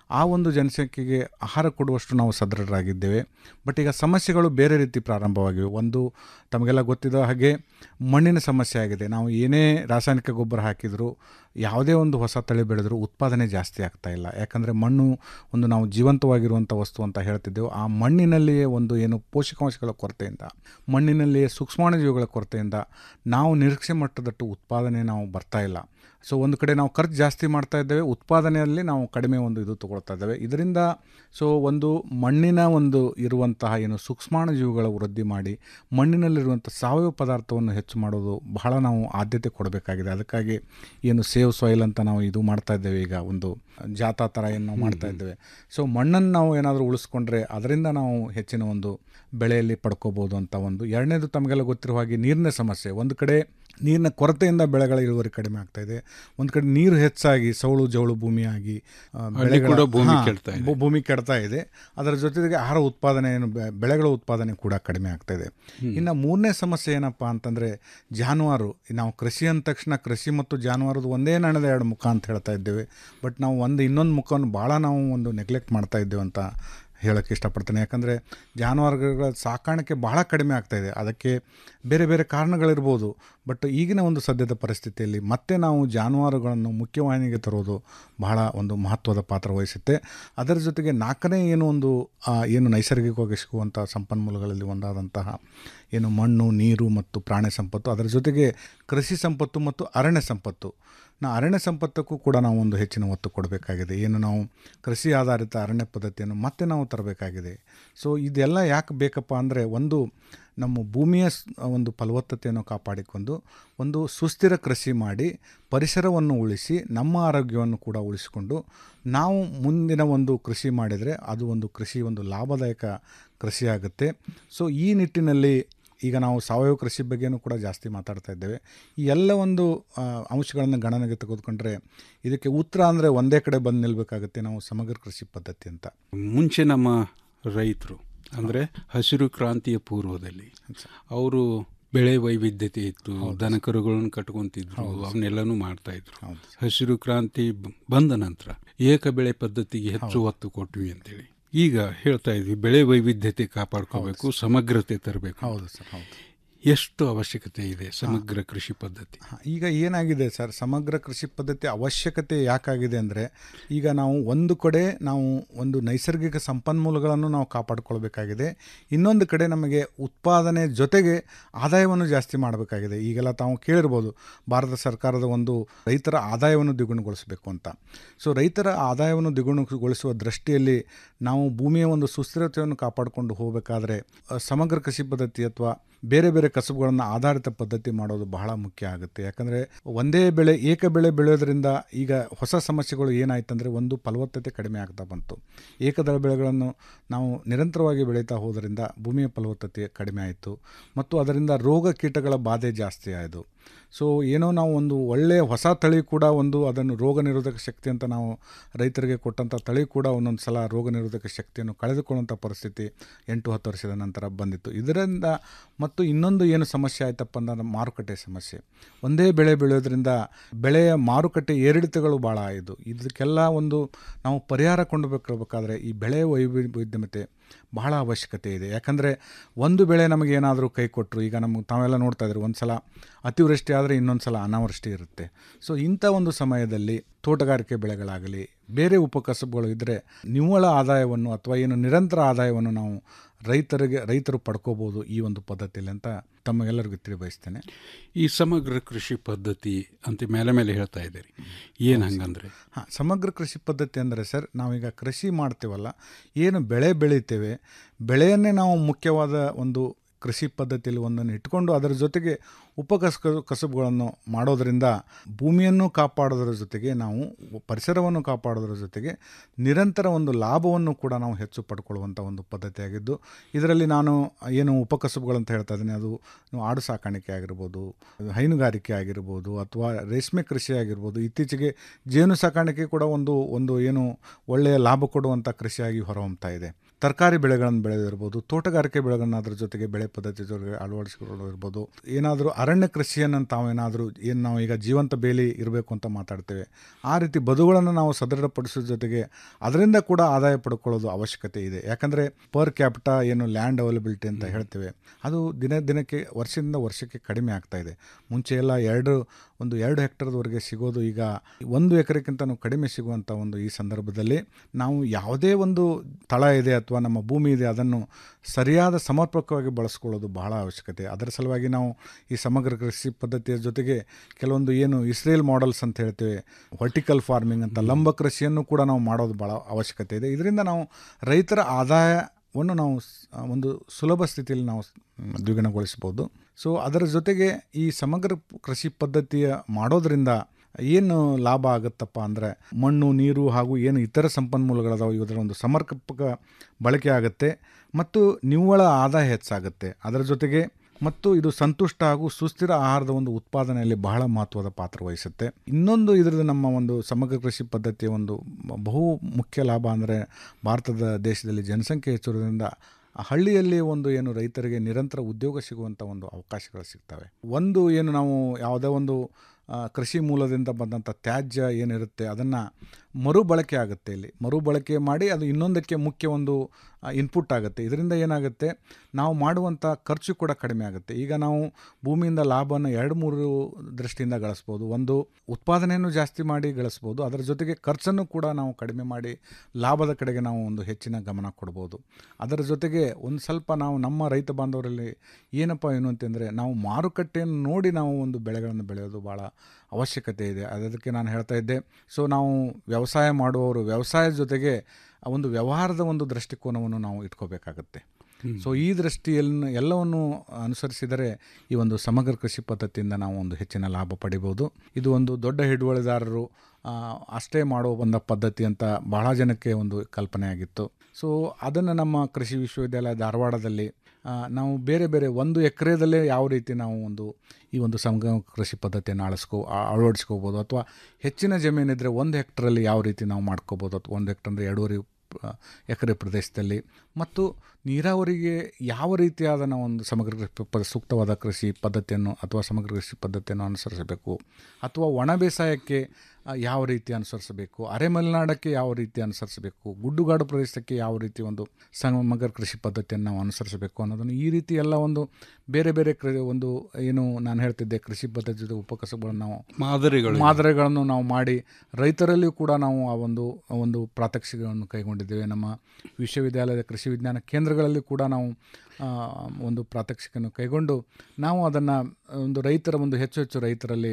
ಆ ಒಂದು ಜನಸಂಖ್ಯೆಗೆ ಆಹಾರ ಕೊಡುವಷ್ಟು ನಾವು ಸದೃಢರಾಗಿದ್ದೇವೆ ಬಟ್ ಈಗ ಸಮಸ್ಯೆಗಳು ಬೇರೆ ರೀತಿ ಪ್ರಾರಂಭವಾಗಿವೆ ಒಂದು ತಮಗೆಲ್ಲ ಗೊತ್ತಿದ್ದ ಹಾಗೆ ಮಣ್ಣಿನ ಸಮಸ್ಯೆ ಆಗಿದೆ ನಾವು ಏನೇ ರಾಸಾಯನಿಕ ಗೊಬ್ಬರ ಹಾಕಿದರೂ ಯಾವುದೇ ಒಂದು ಹೊಸ ತಳಿ ಬೆಳೆದರೂ ಉತ್ಪಾದನೆ ಜಾಸ್ತಿ ಆಗ್ತಾ ಇಲ್ಲ ಯಾಕಂದರೆ ಮಣ್ಣು ಒಂದು ನಾವು ಜೀವಂತವಾಗಿರುವಂಥ ವಸ್ತು ಅಂತ ಹೇಳ್ತಿದ್ದೆವು ಆ ಮಣ್ಣಿನಲ್ಲಿಯೇ ಒಂದು ಏನು ಪೋಷಕಾಂಶಗಳ ಕೊರತೆಯಿಂದ ಮಣ್ಣಿನಲ್ಲಿಯೇ ಸೂಕ್ಷ್ಮಾಣುಜೀವಿಗಳ ಕೊರತೆಯಿಂದ ನಾವು ನಿರೀಕ್ಷೆ ಮಟ್ಟದಟ್ಟು ಉತ್ಪಾದನೆ ನಾವು ಬರ್ತಾ ಇಲ್ಲ ಸೊ ಒಂದು ಕಡೆ ನಾವು ಖರ್ಚು ಜಾಸ್ತಿ ಮಾಡ್ತಾ ಇದ್ದೇವೆ ಉತ್ಪಾದನೆಯಲ್ಲಿ ನಾವು ಕಡಿಮೆ ಒಂದು ಇದು ತಗೊಳ್ತಾ ಇದ್ದೇವೆ ಇದರಿಂದ ಸೊ ಒಂದು ಮಣ್ಣಿನ ಒಂದು ಇರುವಂತಹ ಏನು ಸೂಕ್ಷ್ಮಾಣುಜೀವಿಗಳ ವೃದ್ಧಿ ಮಾಡಿ ಮಣ್ಣಿನಲ್ಲಿರುವಂಥ ಸಾವಯವ ಪದಾರ್ಥವನ್ನು ಹೆಚ್ಚು ಮಾಡೋದು ಬಹಳ ನಾವು ಆದ್ಯತೆ ಕೊಡಬೇಕಾಗಿದೆ ಅದಕ್ಕಾಗಿ ಏನು ಸೇವ್ ಸಾಯಿಲ್ ಅಂತ ನಾವು ಇದು ಮಾಡ್ತಾ ಇದ್ದೇವೆ ಈಗ ಒಂದು ಜಾತಾ ಥರ ಏನು ನಾವು ಮಾಡ್ತಾ ಇದ್ದೇವೆ ಸೊ ಮಣ್ಣನ್ನು ನಾವು ಏನಾದರೂ ಉಳಿಸ್ಕೊಂಡ್ರೆ ಅದರಿಂದ ನಾವು ಹೆಚ್ಚಿನ ಒಂದು ಬೆಳೆಯಲ್ಲಿ ಪಡ್ಕೋಬೋದು ಅಂತ ಒಂದು ಎರಡನೇದು ತಮಗೆಲ್ಲ ಗೊತ್ತಿರುವ ಹಾಗೆ ನೀರಿನ ಸಮಸ್ಯೆ ಒಂದು ಕಡೆ ನೀರಿನ ಕೊರತೆಯಿಂದ ಬೆಳೆಗಳ ಇಳುವರಿ ಕಡಿಮೆ ಆಗ್ತಾ ಇದೆ ಒಂದು ಕಡೆ ನೀರು ಹೆಚ್ಚಾಗಿ ಸೌಳು ಜೌಳು ಭೂಮಿಯಾಗಿ ಆ, ಅಲ್ಲಿ ಬೆಳೆಗಳ- ಕೂಡ ಭೂಮಿ ಹಾ, ಕೆಡ್ತಾ ಇದೆ. ಭೂ- ಭೂಮಿ ಕೆಡ್ತಾ ಇದೆ ಅದರ ಜೊತೆಗೆ ಆಹಾರ ಉತ್ಪಾದನೆ ಏನು ಬೆ- ಬೆಳೆಗಳ ಉತ್ಪಾದನೆ ಕೂಡ ಕಡಿಮೆ ಆಗ್ತಾ ಇದೆ ಇನ್ನು ಮೂರನೇ ಸಮಸ್ಯೆ ಏನಪ್ಪ ಅಂತಂದರೆ ಜಾನುವಾರು ನಾವು ಕೃಷಿ ಅಂದ ತಕ್ಷಣ ಕೃಷಿ ಮತ್ತು ಜಾನುವಾರದು ಒಂದೇ ನಾಣ್ಯದ ಎರಡು ಮುಖ ಅಂತ ಹೇಳ್ತಾ ಇದ್ದೇವೆ ಬಟ್ ನಾವು ಒಂದು ಇನ್ನೊಂದು ಮುಖವನ್ನು ಭಾಳ ನಾವು ಒಂದು ನೆಗ್ಲೆಕ್ಟ್ ಮಾಡ್ತಾ ಇದ್ದೇವೆ ಅಂತ ಹೇಳೋಕ್ಕೆ ಇಷ್ಟಪಡ್ತೇನೆ ಯಾಕಂದರೆ ಜಾನುವಾರುಗಳ ಸಾಕಾಣಿಕೆ ಬಹಳ ಕಡಿಮೆ ಆಗ್ತಾ ಇದೆ ಅದಕ್ಕೆ ಬೇರೆ ಬೇರೆ ಕಾರಣಗಳಿರ್ಬೋದು ಬಟ್ ಈಗಿನ ಒಂದು ಸದ್ಯದ ಪರಿಸ್ಥಿತಿಯಲ್ಲಿ ಮತ್ತೆ ನಾವು ಜಾನುವಾರುಗಳನ್ನು ಮುಖ್ಯವಾಹಿನಿಗೆ ತರೋದು ಬಹಳ ಒಂದು ಮಹತ್ವದ ಪಾತ್ರ ವಹಿಸುತ್ತೆ ಅದರ ಜೊತೆಗೆ ನಾಲ್ಕನೇ ಏನು ಒಂದು ಆ, ಏನು ನೈಸರ್ಗಿಕವಾಗಿ ಸಿಗುವಂಥ ಸಂಪನ್ಮೂಲಗಳಲ್ಲಿ ಒಂದಾದಂತಹ ಏನು ಮಣ್ಣು ನೀರು ಮತ್ತು ಪ್ರಾಣಿ ಸಂಪತ್ತು ಅದರ ಜೊತೆಗೆ ಕೃಷಿ ಸಂಪತ್ತು ಮತ್ತು ಅರಣ್ಯ ಸಂಪತ್ತು ನಾ ಅರಣ್ಯ ಸಂಪತ್ತಕ್ಕೂ ಕೂಡ ನಾವು ಒಂದು ಹೆಚ್ಚಿನ ಒತ್ತು ಕೊಡಬೇಕಾಗಿದೆ ಏನು ನಾವು ಕೃಷಿ ಆಧಾರಿತ ಅರಣ್ಯ ಪದ್ಧತಿಯನ್ನು ಮತ್ತೆ ನಾವು ತರಬೇಕಾಗಿದೆ ಸೊ ಇದೆಲ್ಲ ಯಾಕೆ ಬೇಕಪ್ಪ ಅಂದರೆ ಒಂದು ನಮ್ಮ ಭೂಮಿಯ ಸ್- ಒಂದು ಫಲವತ್ತತೆಯನ್ನು ಕಾಪಾಡಿಕೊಂಡು ಒಂದು ಸುಸ್ಥಿರ ಕೃಷಿ ಮಾಡಿ ಪರಿಸರವನ್ನು ಉಳಿಸಿ ನಮ್ಮ ಆರೋಗ್ಯವನ್ನು ಕೂಡ ಉಳಿಸಿಕೊಂಡು ನಾವು ಮುಂದಿನ ಒಂದು ಕೃಷಿ ಮಾಡಿದರೆ ಅದು ಒಂದು ಕೃಷಿ ಒಂದು ಲಾಭದಾಯಕ ಕೃಷಿ ಆಗುತ್ತೆ ಸೊ ಈ ನಿಟ್ಟಿನಲ್ಲಿ ಈಗ ನಾವು ಸಾವಯವ ಕೃಷಿ ಬಗ್ಗೆನೂ ಕೂಡ ಜಾಸ್ತಿ ಮಾತಾಡ್ತಾ ಇದ್ದೇವೆ ಈ ಎಲ್ಲ ಒಂದು ಆ, ಅಂಶಗಳನ್ನು ಗಣನೆಗೆ ತೆಗೆದುಕೊಂಡ್ರೆ ಇದಕ್ಕೆ ಉತ್ತರ ಅಂದರೆ ಒಂದೇ ಕಡೆ ಬಂದು ನಿಲ್ಲಬೇಕಾಗುತ್ತೆ ನಾವು ಸಮಗ್ರ ಕೃಷಿ ಪದ್ಧತಿ ಅಂತ ಮುಂಚೆ ನಮ್ಮ ರೈತರು ಅಂದರೆ ಹಸಿರು ಕ್ರಾಂತಿಯ ಪೂರ್ವದಲ್ಲಿ ಅವರು ಬೆಳೆ ವೈವಿಧ್ಯತೆ ಇತ್ತು ದನ ಕರುಗಳನ್ನು ಕಟ್ಕೊಂತಿದ್ರು ಅವನ್ನೆಲ್ಲನೂ ಮಾಡ್ತಾ ಇದ್ರು ಹಸಿರು ಕ್ರಾಂತಿ ಬ- ಬಂದ ನಂತರ ಏಕ ಬೆಳೆ ಪದ್ಧತಿಗೆ ಹೆಚ್ಚು ಒತ್ತು ಕೊಟ್ವಿ ಅಂತೇಳಿ ಈಗ ಹೇಳ್ತಾ ಇದ್ವಿ ಬೆಳೆ ವೈವಿಧ್ಯತೆ ಕಾಪಾಡ್ಕೋಬೇಕು ಸಮಗ್ರತೆ ತರಬೇಕು ಹೌದು ಸರ್ ಹೌದು ಎಷ್ಟು ಅವಶ್ಯಕತೆ ಇದೆ ಸಮಗ್ರ ಕೃಷಿ ಪದ್ಧತಿ ಈಗ ಏನಾಗಿದೆ ಸರ್ ಸಮಗ್ರ ಕೃಷಿ ಪದ್ಧತಿ ಅವಶ್ಯಕತೆ ಯಾಕಾಗಿದೆ ಅಂದರೆ ಈಗ ನಾವು ಒಂದು ಕಡೆ ನಾವು ಒಂದು ನೈಸರ್ಗಿಕ ಸಂಪನ್ಮೂಲಗಳನ್ನು ನಾವು ಕಾಪಾಡಿಕೊಳ್ಬೇಕಾಗಿದೆ ಇನ್ನೊಂದು ಕಡೆ ನಮಗೆ ಉತ್ಪಾದನೆ ಜೊತೆಗೆ ಆದಾಯವನ್ನು ಜಾಸ್ತಿ ಮಾಡಬೇಕಾಗಿದೆ ಈಗೆಲ್ಲ ತಾವು ಕೇಳಿರ್ಬೋದು ಭಾರತ ಸರ್ಕಾರದ ಒಂದು ರೈತರ ಆದಾಯವನ್ನು ದ್ವಿಗುಣಗೊಳಿಸಬೇಕು ಅಂತ ಸೊ ರೈತರ ಆದಾಯವನ್ನು ದ್ವಿಗುಣಗೊಳಿಸುವ ದೃಷ್ಟಿಯಲ್ಲಿ ನಾವು ಭೂಮಿಯ ಒಂದು ಸುಸ್ಥಿರತೆಯನ್ನು ಕಾಪಾಡಿಕೊಂಡು ಹೋಗಬೇಕಾದ್ರೆ ಅ, ಸಮಗ್ರ ಕೃಷಿ ಪದ್ಧತಿ ಅಥವಾ ಬೇರೆ ಬೇರೆ ಕಸಬುಗಳನ್ನು ಆಧಾರಿತ ಪದ್ಧತಿ ಮಾಡೋದು ಬಹಳ ಮುಖ್ಯ ಆಗುತ್ತೆ ಯಾಕಂದರೆ ಒಂದೇ ಬೆಳೆ ಏಕ ಬೆಳೆ ಬೆಳೆಯೋದ್ರಿಂದ ಈಗ ಹೊಸ ಸಮಸ್ಯೆಗಳು ಏನಾಯ್ತಂದರೆ ಒಂದು ಫಲವತ್ತತೆ ಕಡಿಮೆ ಆಗ್ತಾ ಬಂತು ಏಕದಳ ಬೆಳೆಗಳನ್ನು ನಾವು ನಿರಂತರವಾಗಿ ಬೆಳೀತಾ ಹೋದ್ರಿಂದ ಭೂಮಿಯ ಫಲವತ್ತತೆ ಕಡಿಮೆ ಆಯಿತು ಮತ್ತು ಅದರಿಂದ ರೋಗ ಕೀಟಗಳ ಬಾಧೆ ಜಾಸ್ತಿ ಆಯಿತು ಸೊ ಏನೋ ನಾವು ಒಂದು ಒಳ್ಳೆಯ ಹೊಸ ತಳಿ ಕೂಡ ಒಂದು ಅದನ್ನು ರೋಗ ನಿರೋಧಕ ಶಕ್ತಿ ಅಂತ ನಾವು ರೈತರಿಗೆ ಕೊಟ್ಟಂಥ ತಳಿ ಕೂಡ ಒಂದೊಂದು ಸಲ ರೋಗ ನಿರೋಧಕ ಶಕ್ತಿಯನ್ನು ಕಳೆದುಕೊಳ್ಳುವಂಥ ಪರಿಸ್ಥಿತಿ ಎಂಟು ಹತ್ತು ವರ್ಷದ ನಂತರ ಬಂದಿತ್ತು ಇದರಿಂದ ಮತ್ತು ಇನ್ನೊಂದು ಏನು ಸಮಸ್ಯೆ ಆಯ್ತಪ್ಪ ಅಂದ್ರೆ ಮಾರುಕಟ್ಟೆ ಸಮಸ್ಯೆ ಒಂದೇ ಬೆಳೆ ಬೆಳೆಯೋದ್ರಿಂದ ಬೆಳೆಯ ಮಾರುಕಟ್ಟೆ ಏರಿಳಿತಗಳು ಭಾಳ ಆಯಿತು ಇದಕ್ಕೆಲ್ಲ ಒಂದು ನಾವು ಪರಿಹಾರ ಕೊಂಡುಬೇಕಿರಬೇಕಾದ್ರೆ ಈ ಬೆಳೆ ವೈವಿಧ್ಯಮತೆ ಬಹಳ ಅವಶ್ಯಕತೆ ಇದೆ ಯಾಕಂದರೆ ಒಂದು ಬೆಳೆ ನಮಗೆ ಏನಾದರೂ ಕೈ ಕೊಟ್ಟರು ಈಗ ನಮಗೆ ತಾವೆಲ್ಲ ನೋಡ್ತಾ ಇದ್ರು ಒಂದು ಸಲ ಅತಿವೃಷ್ಟಿ ಆದರೆ ಇನ್ನೊಂದು ಸಲ ಅನಾವೃಷ್ಟಿ ಇರುತ್ತೆ ಸೊ ಇಂಥ ಒಂದು ಸಮಯದಲ್ಲಿ ತೋಟಗಾರಿಕೆ ಬೆಳೆಗಳಾಗಲಿ ಬೇರೆ ಉಪಕಸಬುಗಳು ಇದ್ದರೆ ನಿವ್ವಳ ಆದಾಯವನ್ನು ಅಥವಾ ಏನು ನಿರಂತರ ಆದಾಯವನ್ನು ನಾವು ರೈತರಿಗೆ ರೈತರು ಪಡ್ಕೋಬೋದು ಈ ಒಂದು ಪದ್ಧತಿಯಲ್ಲಿ ಅಂತ ತಮಗೆಲ್ಲರಿಗೂ ತಿಳಿಬಯಸ್ತೇನೆ ಈ ಸಮಗ್ರ ಕೃಷಿ ಪದ್ಧತಿ ಅಂತ ಮೇಲೆ ಮೇಲೆ ಹೇಳ್ತಾ ಇದ್ದೀರಿ ಏನು ಹಂಗಂದ್ರೆ ಹಾಂ ಸಮಗ್ರ ಕೃಷಿ ಪದ್ಧತಿ ಅಂದರೆ ಸರ್ ನಾವೀಗ ಕೃಷಿ ಮಾಡ್ತೀವಲ್ಲ ಏನು ಬೆಳೆ ಬೆಳಿತೇವೆ ಬೆಳೆಯನ್ನೇ ನಾವು ಮುಖ್ಯವಾದ ಒಂದು ಕೃಷಿ ಪದ್ಧತಿಯಲ್ಲಿ ಒಂದನ್ನು ಇಟ್ಕೊಂಡು ಅದರ ಜೊತೆಗೆ ಉಪಕಸ ಕಸುಬುಗಳನ್ನು ಮಾಡೋದರಿಂದ ಭೂಮಿಯನ್ನು ಕಾಪಾಡೋದ್ರ ಜೊತೆಗೆ ನಾವು ಪರಿಸರವನ್ನು ಕಾಪಾಡೋದ್ರ ಜೊತೆಗೆ ನಿರಂತರ ಒಂದು ಲಾಭವನ್ನು ಕೂಡ ನಾವು ಹೆಚ್ಚು ಪಡ್ಕೊಳ್ಳುವಂಥ ಒಂದು ಪದ್ಧತಿಯಾಗಿದ್ದು ಇದರಲ್ಲಿ ನಾನು ಏನು ಉಪಕಸುಬುಗಳಂತ ಹೇಳ್ತಾ ಇದ್ದೀನಿ ಅದು ಆಡು ಸಾಕಾಣಿಕೆ ಆಗಿರ್ಬೋದು ಹೈನುಗಾರಿಕೆ ಆಗಿರ್ಬೋದು ಅಥವಾ ರೇಷ್ಮೆ ಕೃಷಿ ಆಗಿರ್ಬೋದು ಇತ್ತೀಚೆಗೆ ಜೇನು ಸಾಕಾಣಿಕೆ ಕೂಡ ಒಂದು ಒಂದು ಏನು ಒಳ್ಳೆಯ ಲಾಭ ಕೊಡುವಂಥ ಕೃಷಿಯಾಗಿ ಹೊರಹೊಮ್ತಾ ಇದೆ ತರಕಾರಿ ಬೆಳೆಗಳನ್ನು ಬೆಳೆದಿರ್ಬೋದು ತೋಟಗಾರಿಕೆ ಬೆಳೆಗಳನ್ನ ಅದ್ರ ಜೊತೆಗೆ ಬೆಳೆ ಪದ್ಧತಿ ಜೊತೆಗೆ ಅಳವಡಿಸಿಕೊಳ್ಳೋದಿರ್ಬೋದು ಏನಾದರೂ ಅರಣ್ಯ ಕೃಷಿಯನ್ನು ತಾವೇನಾದರೂ ಏನು ನಾವು ಈಗ ಜೀವಂತ ಬೇಲಿ ಇರಬೇಕು ಅಂತ ಮಾತಾಡ್ತೇವೆ ಆ ರೀತಿ ಬದುಗಳನ್ನು ನಾವು ಸದೃಢಪಡಿಸೋ ಜೊತೆಗೆ ಅದರಿಂದ ಕೂಡ ಆದಾಯ ಪಡ್ಕೊಳ್ಳೋದು ಅವಶ್ಯಕತೆ ಇದೆ ಯಾಕಂದರೆ ಪರ್ ಕ್ಯಾಪಿಟ ಏನು ಲ್ಯಾಂಡ್ ಅವೈಲಬಿಲಿಟಿ ಅಂತ ಹೇಳ್ತೇವೆ ಅದು ದಿನ ದಿನಕ್ಕೆ ವರ್ಷದಿಂದ ವರ್ಷಕ್ಕೆ ಕಡಿಮೆ ಆಗ್ತಾ ಇದೆ ಮುಂಚೆ ಎಲ್ಲ ಎರಡು ಒಂದು ಎರಡು ಹೆಕ್ಟರ್ದವರೆಗೆ ಸಿಗೋದು ಈಗ ಒಂದು ಎಕರೆಗಿಂತನೂ ಕಡಿಮೆ ಸಿಗುವಂಥ ಒಂದು ಈ ಸಂದರ್ಭದಲ್ಲಿ ನಾವು ಯಾವುದೇ ಒಂದು ತಳ ಇದೆ ಅಥವಾ ನಮ್ಮ ಭೂಮಿ ಇದೆ ಅದನ್ನು ಸರಿಯಾದ ಸಮರ್ಪಕವಾಗಿ ಬಳಸ್ಕೊಳ್ಳೋದು ಬಹಳ ಅವಶ್ಯಕತೆ ಅದರ ಸಲುವಾಗಿ ನಾವು ಈ ಸಮಗ್ರ ಕೃಷಿ ಪದ್ಧತಿಯ ಜೊತೆಗೆ ಕೆಲವೊಂದು ಏನು ಇಸ್ರೇಲ್ ಮಾಡೆಲ್ಸ್ ಅಂತ ಹೇಳ್ತೇವೆ ವರ್ಟಿಕಲ್ ಫಾರ್ಮಿಂಗ್ ಅಂತ ಲಂಬ ಕೃಷಿಯನ್ನು ಕೂಡ ನಾವು ಮಾಡೋದು ಭಾಳ ಅವಶ್ಯಕತೆ ಇದೆ ಇದರಿಂದ ನಾವು ರೈತರ ಆದಾಯವನ್ನು ನಾವು ಸ್- ಒಂದು ಸುಲಭ ಸ್ಥಿತಿಯಲ್ಲಿ ನಾವು ಸ್- ದ್ವಿಗುಣಗೊಳಿಸ್ಬೋದು ಸೊ ಅದರ ಜೊತೆಗೆ ಈ ಸಮಗ್ರ ಕೃಷಿ ಪದ್ಧತಿಯ ಮಾಡೋದ್ರಿಂದ ಏನು ಲಾಭ ಆಗುತ್ತಪ್ಪ ಅಂದರೆ ಮಣ್ಣು ನೀರು ಹಾಗೂ ಏನು ಇತರ ಸಂಪನ್ಮೂಲಗಳದಾವೆ ಇದರ ಒಂದು ಸಮರ್ಪಕ ಬಳಕೆ ಆಗುತ್ತೆ ಮತ್ತು ನಿವ್ವಳ ಆದಾಯ ಹೆಚ್ಚಾಗುತ್ತೆ ಅದರ ಜೊತೆಗೆ ಮತ್ತು ಇದು ಸಂತುಷ್ಟ ಹಾಗೂ ಸುಸ್ಥಿರ ಆಹಾರದ ಒಂದು ಉತ್ಪಾದನೆಯಲ್ಲಿ ಬಹಳ ಮಹತ್ವದ ಪಾತ್ರ ವಹಿಸುತ್ತೆ ಇನ್ನೊಂದು ಇದರದ್ದು ನಮ್ಮ ಒಂದು ಸಮಗ್ರ ಕೃಷಿ ಪದ್ಧತಿಯ ಒಂದು ಬಹು ಮುಖ್ಯ ಲಾಭ ಅಂದರೆ ಭಾರತದ ದೇಶದಲ್ಲಿ ಜನಸಂಖ್ಯೆ ಹೆಚ್ಚಿರೋದ್ರಿಂದ ಆ ಹಳ್ಳಿಯಲ್ಲಿ ಒಂದು ಏನು ರೈತರಿಗೆ ನಿರಂತರ ಉದ್ಯೋಗ ಸಿಗುವಂಥ ಒಂದು ಅವಕಾಶಗಳು ಸಿಗ್ತವೆ ಒಂದು ಏನು ನಾವು ಯಾವುದೇ ಒಂದು ಆ, ಕೃಷಿ ಮೂಲದಿಂದ ಬಂದಂಥ ತ್ಯಾಜ್ಯ ಏನಿರುತ್ತೆ ಅದನ್ನು ಮರುಬಳಕೆ ಆಗುತ್ತೆ ಇಲ್ಲಿ ಮರುಬಳಕೆ ಮಾಡಿ ಅದು ಇನ್ನೊಂದಕ್ಕೆ ಮುಖ್ಯ ಒಂದು ಇನ್ಪುಟ್ ಆಗುತ್ತೆ ಇದರಿಂದ ಏನಾಗುತ್ತೆ ನಾವು ಮಾಡುವಂಥ ಖರ್ಚು ಕೂಡ ಕಡಿಮೆ ಆಗುತ್ತೆ ಈಗ ನಾವು ಭೂಮಿಯಿಂದ ಲಾಭವನ್ನು ಎರಡು ಮೂರು ದೃಷ್ಟಿಯಿಂದ ಗಳಿಸ್ಬೋದು ಒಂದು ಉತ್ಪಾದನೆಯನ್ನು ಜಾಸ್ತಿ ಮಾಡಿ ಗಳಿಸ್ಬೋದು ಅದರ ಜೊತೆಗೆ ಖರ್ಚನ್ನು ಕೂಡ ನಾವು ಕಡಿಮೆ ಮಾಡಿ ಲಾಭದ ಕಡೆಗೆ ನಾವು ಒಂದು ಹೆಚ್ಚಿನ ಗಮನ ಕೊಡ್ಬೋದು ಅದರ ಜೊತೆಗೆ ಒಂದು ಸ್ವಲ್ಪ ನಾವು ನಮ್ಮ ರೈತ ಬಾಂಧವರಲ್ಲಿ ಏನಪ್ಪ ಏನು ಅಂತಂದರೆ ನಾವು ಮಾರುಕಟ್ಟೆಯನ್ನು ನೋಡಿ ನಾವು ಒಂದು ಬೆಳೆಗಳನ್ನು ಬೆಳೆಯೋದು ಭಾಳ ಅವಶ್ಯಕತೆ ಇದೆ ಅದಕ್ಕೆ ನಾನು ಹೇಳ್ತಾ ಇದ್ದೆ ಸೊ ನಾವು ವ್ಯವಸಾಯ ಮಾಡುವವರು ವ್ಯವಸಾಯದ ಜೊತೆಗೆ ಆ ಒಂದು ವ್ಯವಹಾರದ ಒಂದು ದೃಷ್ಟಿಕೋನವನ್ನು ನಾವು ಇಟ್ಕೋಬೇಕಾಗತ್ತೆ ಸೊ ಈ ದೃಷ್ಟಿಯನ್ನು ಎಲ್ಲವನ್ನು ಅನುಸರಿಸಿದರೆ ಈ ಒಂದು ಸಮಗ್ರ ಕೃಷಿ ಪದ್ಧತಿಯಿಂದ ನಾವು ಒಂದು ಹೆಚ್ಚಿನ ಲಾಭ ಪಡಿಬೋದು ಇದು ಒಂದು ದೊಡ್ಡ ಹಿಡುವಳಿದಾರರು ಆ, ಅಷ್ಟೇ ಮಾಡೋ ಒಂದು ಪದ್ಧತಿ ಅಂತ ಬಹಳ ಜನಕ್ಕೆ ಒಂದು ಕಲ್ಪನೆ ಆಗಿತ್ತು ಸೊ ಅದನ್ನು ನಮ್ಮ ಕೃಷಿ ವಿಶ್ವವಿದ್ಯಾಲಯ ಧಾರವಾಡದಲ್ಲಿ ಆ, ನಾವು ಬೇರೆ ಬೇರೆ ಒಂದು ಎಕರೆದಲ್ಲೇ ಯಾವ ರೀತಿ ನಾವು ಒಂದು ಈ ಒಂದು ಸಮಗ್ರ ಕೃಷಿ ಪದ್ಧತಿಯನ್ನು ಅಳಿಸ್ಕೋ ಆ- ಅಳವಡಿಸ್ಕೋಬೋದು ಅಥವಾ ಹೆಚ್ಚಿನ ಜಮೀನಿದ್ರೆ ಒಂದು ಹೆಕ್ಟ್ರಲ್ಲಿ ಯಾವ ರೀತಿ ನಾವು ಮಾಡ್ಕೋಬೋದು ಅಥವಾ ಒಂದು ಹೆಕ್ಟರ್ ಅಂದರೆ ಎರಡೂವರೆ ಆ, ಎಕರೆ ಪ್ರದೇಶದಲ್ಲಿ ಮತ್ತು ನೀರಾವರಿಗೆ ಯಾವ ರೀತಿಯಾದ ನಾವು ಒಂದು ಸಮಗ್ರ ಕೃಷಿ ಪ- ಸೂಕ್ತವಾದ ಕೃಷಿ ಪದ್ಧತಿಯನ್ನು ಅಥವಾ ಸಮಗ್ರ ಕೃಷಿ ಪದ್ಧತಿಯನ್ನು ಅನುಸರಿಸಬೇಕು ಅಥವಾ ಒಣ ಬೇಸಾಯಕ್ಕೆ ಆ, ಯಾವ ರೀತಿ ಅನುಸರಿಸಬೇಕು ಅರೆಮಲೆನಾಡಕ್ಕೆ ಯಾವ ರೀತಿ ಅನುಸರಿಸಬೇಕು ಗುಡ್ಡುಗಾಡು ಪ್ರದೇಶಕ್ಕೆ ಯಾವ ರೀತಿ ಒಂದು ಸಮಗ್ರ ಕೃಷಿ ಪದ್ಧತಿಯನ್ನು ನಾವು ಅನುಸರಿಸಬೇಕು ಅನ್ನೋದನ್ನು ಈ ರೀತಿ ಎಲ್ಲ ಒಂದು ಬೇರೆ ಬೇರೆ ಕೃ ಒಂದು ಏನು ನಾನು ಹೇಳ್ತಿದ್ದೆ ಕೃಷಿ ಪದ್ಧತಿ ಜೊತೆ ಉಪಕಸಬುಗಳನ್ನು ನಾವು ಮಾದರಿಗಳು. ಮಾದರಿಗಳನ್ನು ನಾವು ಮಾಡಿ ರೈತರಲ್ಲಿಯೂ ಕೂಡ ನಾವು ಆ ಒಂದು ಒಂದು ಪ್ರಾತ್ಯಕ್ಷಿಕೆಗಳನ್ನು ಕೈಗೊಂಡಿದ್ದೇವೆ ನಮ್ಮ ವಿಶ್ವವಿದ್ಯಾಲಯದ ಕೃಷಿ ವಿಜ್ಞಾನ ಕೇಂದ್ರಗಳಲ್ಲಿ ಕೂಡ ನಾವು ಆ, ಒಂದು ಪ್ರಾತ್ಯಕ್ಷಿಕೆಯನ್ನು ಕೈಗೊಂಡು ನಾವು ಅದನ್ನು ಒಂದು ರೈತರ ಒಂದು ಹೆಚ್ಚು ಹೆಚ್ಚು ರೈತರಲ್ಲಿ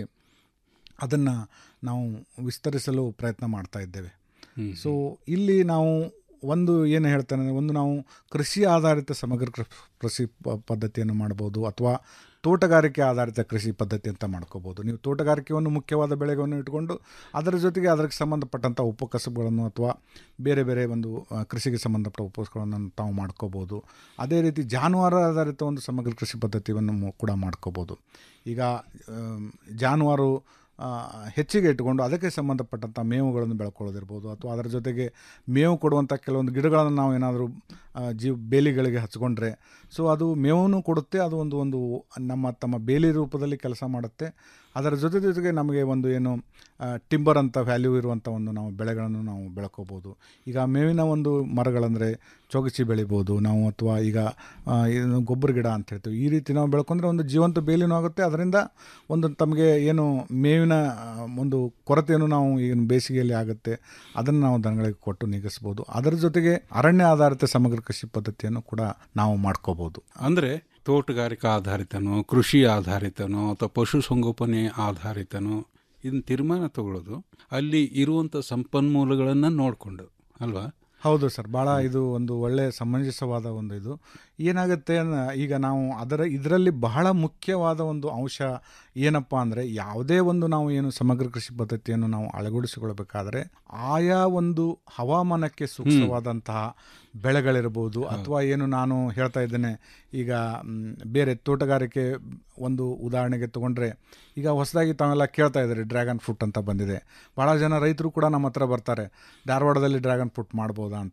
ಅದನ್ನು ನಾವು ವಿಸ್ತರಿಸಲು ಪ್ರಯತ್ನ ಮಾಡ್ತಾ ಇದ್ದೇವೆ ಸೊ ಇಲ್ಲಿ ನಾವು ಒಂದು ಏನು ಹೇಳ್ತಾನೆ ಅಂದರೆ ಒಂದು ನಾವು ಕೃಷಿ ಆಧಾರಿತ ಸಮಗ್ರ ಕೃ- ಕೃಷಿ ಪ- ಪದ್ಧತಿಯನ್ನು ಮಾಡ್ಬೋದು ಅಥವಾ ತೋಟಗಾರಿಕೆ ಆಧಾರಿತ ಕೃಷಿ ಪದ್ಧತಿ ಅಂತ ಮಾಡ್ಕೋಬೋದು ನೀವು ತೋಟಗಾರಿಕೆಯನ್ನು ಮುಖ್ಯವಾದ ಬೆಳೆಗಳನ್ನು ಇಟ್ಕೊಂಡು ಅದರ ಜೊತೆಗೆ ಅದಕ್ಕೆ ಸಂಬಂಧಪಟ್ಟಂಥ ಉಪಕಸಬುಗಳನ್ನು ಅಥವಾ ಬೇರೆ ಬೇರೆ ಒಂದು ಆ, ಕೃಷಿಗೆ ಸಂಬಂಧಪಟ್ಟ ಉಪಕಸಗಳನ್ನು ತಾವು ಮಾಡ್ಕೋಬೋದು ಅದೇ ರೀತಿ ಜಾನುವಾರು ಆಧಾರಿತ ಒಂದು ಸಮಗ್ರ ಕೃಷಿ ಪದ್ಧತಿಯನ್ನು ಮು- ಕೂಡ ಮಾಡ್ಕೋಬೋದು ಈಗ ಆಮ್, ಜಾನುವಾರು ಆ, ಹೆಚ್ಚಿಗೆ ಇಟ್ಟುಕೊಂಡು ಅದಕ್ಕೆ ಸಂಬಂಧಪಟ್ಟಂಥ ಮೇವುಗಳನ್ನು ಬೆಳ್ಕೊಳ್ಳೋದಿರ್ಬೋದು ಅಥವಾ ಅದರ ಜೊತೆಗೆ ಮೇವು ಕೊಡುವಂಥ ಕೆಲವೊಂದು ಗಿಡಗಳನ್ನು ನಾವು ಏನಾದರೂ ಜೀವ ಬೇಲಿಗಳಿಗೆ ಹಚ್ಕೊಂಡ್ರೆ ಸೊ ಅದು ಮೇವನ್ನು ಕೊಡುತ್ತೆ ಅದು ಒಂದು ಒಂದು ನಮ್ಮ ತಮ್ಮ ಬೇಲಿ ರೂಪದಲ್ಲಿ ಕೆಲಸ ಮಾಡುತ್ತೆ ಅದರ ಜೊತೆ ಜೊತೆಗೆ ನಮಗೆ ಒಂದು ಏನು ಟಿಂಬರ್ ಅಂತ ವ್ಯಾಲ್ಯೂ ಇರುವಂಥ ಒಂದು ನಾವು ಬೆಳೆಗಳನ್ನು ನಾವು ಬೆಳ್ಕೋಬೋದು ಈಗ ಮೇವಿನ ಒಂದು ಮರಗಳಂದರೆ ಚೊಗಚಿ ಬೆಳಿಬೋದು ನಾವು ಅಥವಾ ಈಗ ಆ, ಏನು ಗೊಬ್ಬರ ಗಿಡ ಅಂತ ಹೇಳ್ತೀವಿ ಈ ರೀತಿ ನಾವು ಬೆಳ್ಕೊಂಡ್ರೆ ಒಂದು ಜೀವಂತ ಬೇಲಿನೂ ಆಗುತ್ತೆ ಅದರಿಂದ ಒಂದು ತಮಗೆ ಏನು ಮೇವಿನ ಆ, ಒಂದು ಕೊರತೆಯನ್ನು ನಾವು ಏನು ಬೇಸಿಗೆಯಲ್ಲಿ ಆಗುತ್ತೆ ಅದನ್ನು ನಾವು ದನಗಳಿಗೆ ಕೊಟ್ಟು ನೀಗಿಸ್ಬೋದು ಅದರ ಜೊತೆಗೆ ಅರಣ್ಯ ಆಧಾರಿತ ಸಮಗ್ರ ಕೃಷಿ ಪದ್ಧತಿಯನ್ನು ಕೂಡ ನಾವು ಮಾಡ್ಕೋಬೋದು ಅಂದರೆ ತೋಟಗಾರಿಕಾ ಆಧಾರಿತನೋ ಕೃಷಿ ಆಧಾರಿತನೋ ಅಥವಾ ಪಶುಸಂಗೋಪನೆ ಆಧಾರಿತನೋ ಇದನ್ನ ತೀರ್ಮಾನ ತಗೊಳ್ಳೋದು ಅಲ್ಲಿ ಇರುವಂಥ ಸಂಪನ್ಮೂಲಗಳನ್ನು ನೋಡಿಕೊಂಡು ಅಲ್ವಾ ಹೌದು ಸರ್ ಭಾಳ ಇದು ಒಂದು ಒಳ್ಳೆ ಸಮಂಜಸವಾದ ಒಂದು ಇದು ಏನಾಗುತ್ತೆ ಅನ್ನ- ಈಗ ನಾವು ಅದರ ಇದರಲ್ಲಿ ಬಹಳ ಮುಖ್ಯವಾದ ಒಂದು ಅಂಶ ಏನಪ್ಪ ಅಂದರೆ ಯಾವುದೇ ಒಂದು ನಾವು ಏನು ಸಮಗ್ರ ಕೃಷಿ ಪದ್ಧತಿಯನ್ನು ನಾವು ಅಳವಡಿಸಿಕೊಳ್ಬೇಕಾದ್ರೆ ಆಯಾ ಒಂದು ಹವಾಮಾನಕ್ಕೆ ಸೂಕ್ತವಾದಂತಹ ಬೆಳೆಗಳಿರ್ಬೋದು ಅಥವಾ ಏನು ನಾನು ಹೇಳ್ತಾ ಇದ್ದೇನೆ ಈಗ ಮ್, ಬೇರೆ ತೋಟಗಾರಿಕೆ ಒಂದು ಉದಾಹರಣೆಗೆ ತಗೊಂಡ್ರೆ ಈಗ ಹೊಸದಾಗಿ ತಾವೆಲ್ಲ ಕೇಳ್ತಾ ಇದ್ದಾರೆ ಡ್ರ್ಯಾಗನ್ ಫ್ರೂಟ್ ಅಂತ ಬಂದಿದೆ ಭಾಳ ಜನ ರೈತರು ಕೂಡ ನಮ್ಮ ಹತ್ರ ಬರ್ತಾರೆ ಧಾರವಾಡದಲ್ಲಿ ಡ್ರ್ಯಾಗನ್ ಫ್ರೂಟ್ ಮಾಡ್ಬೋದಾ ಅಂತ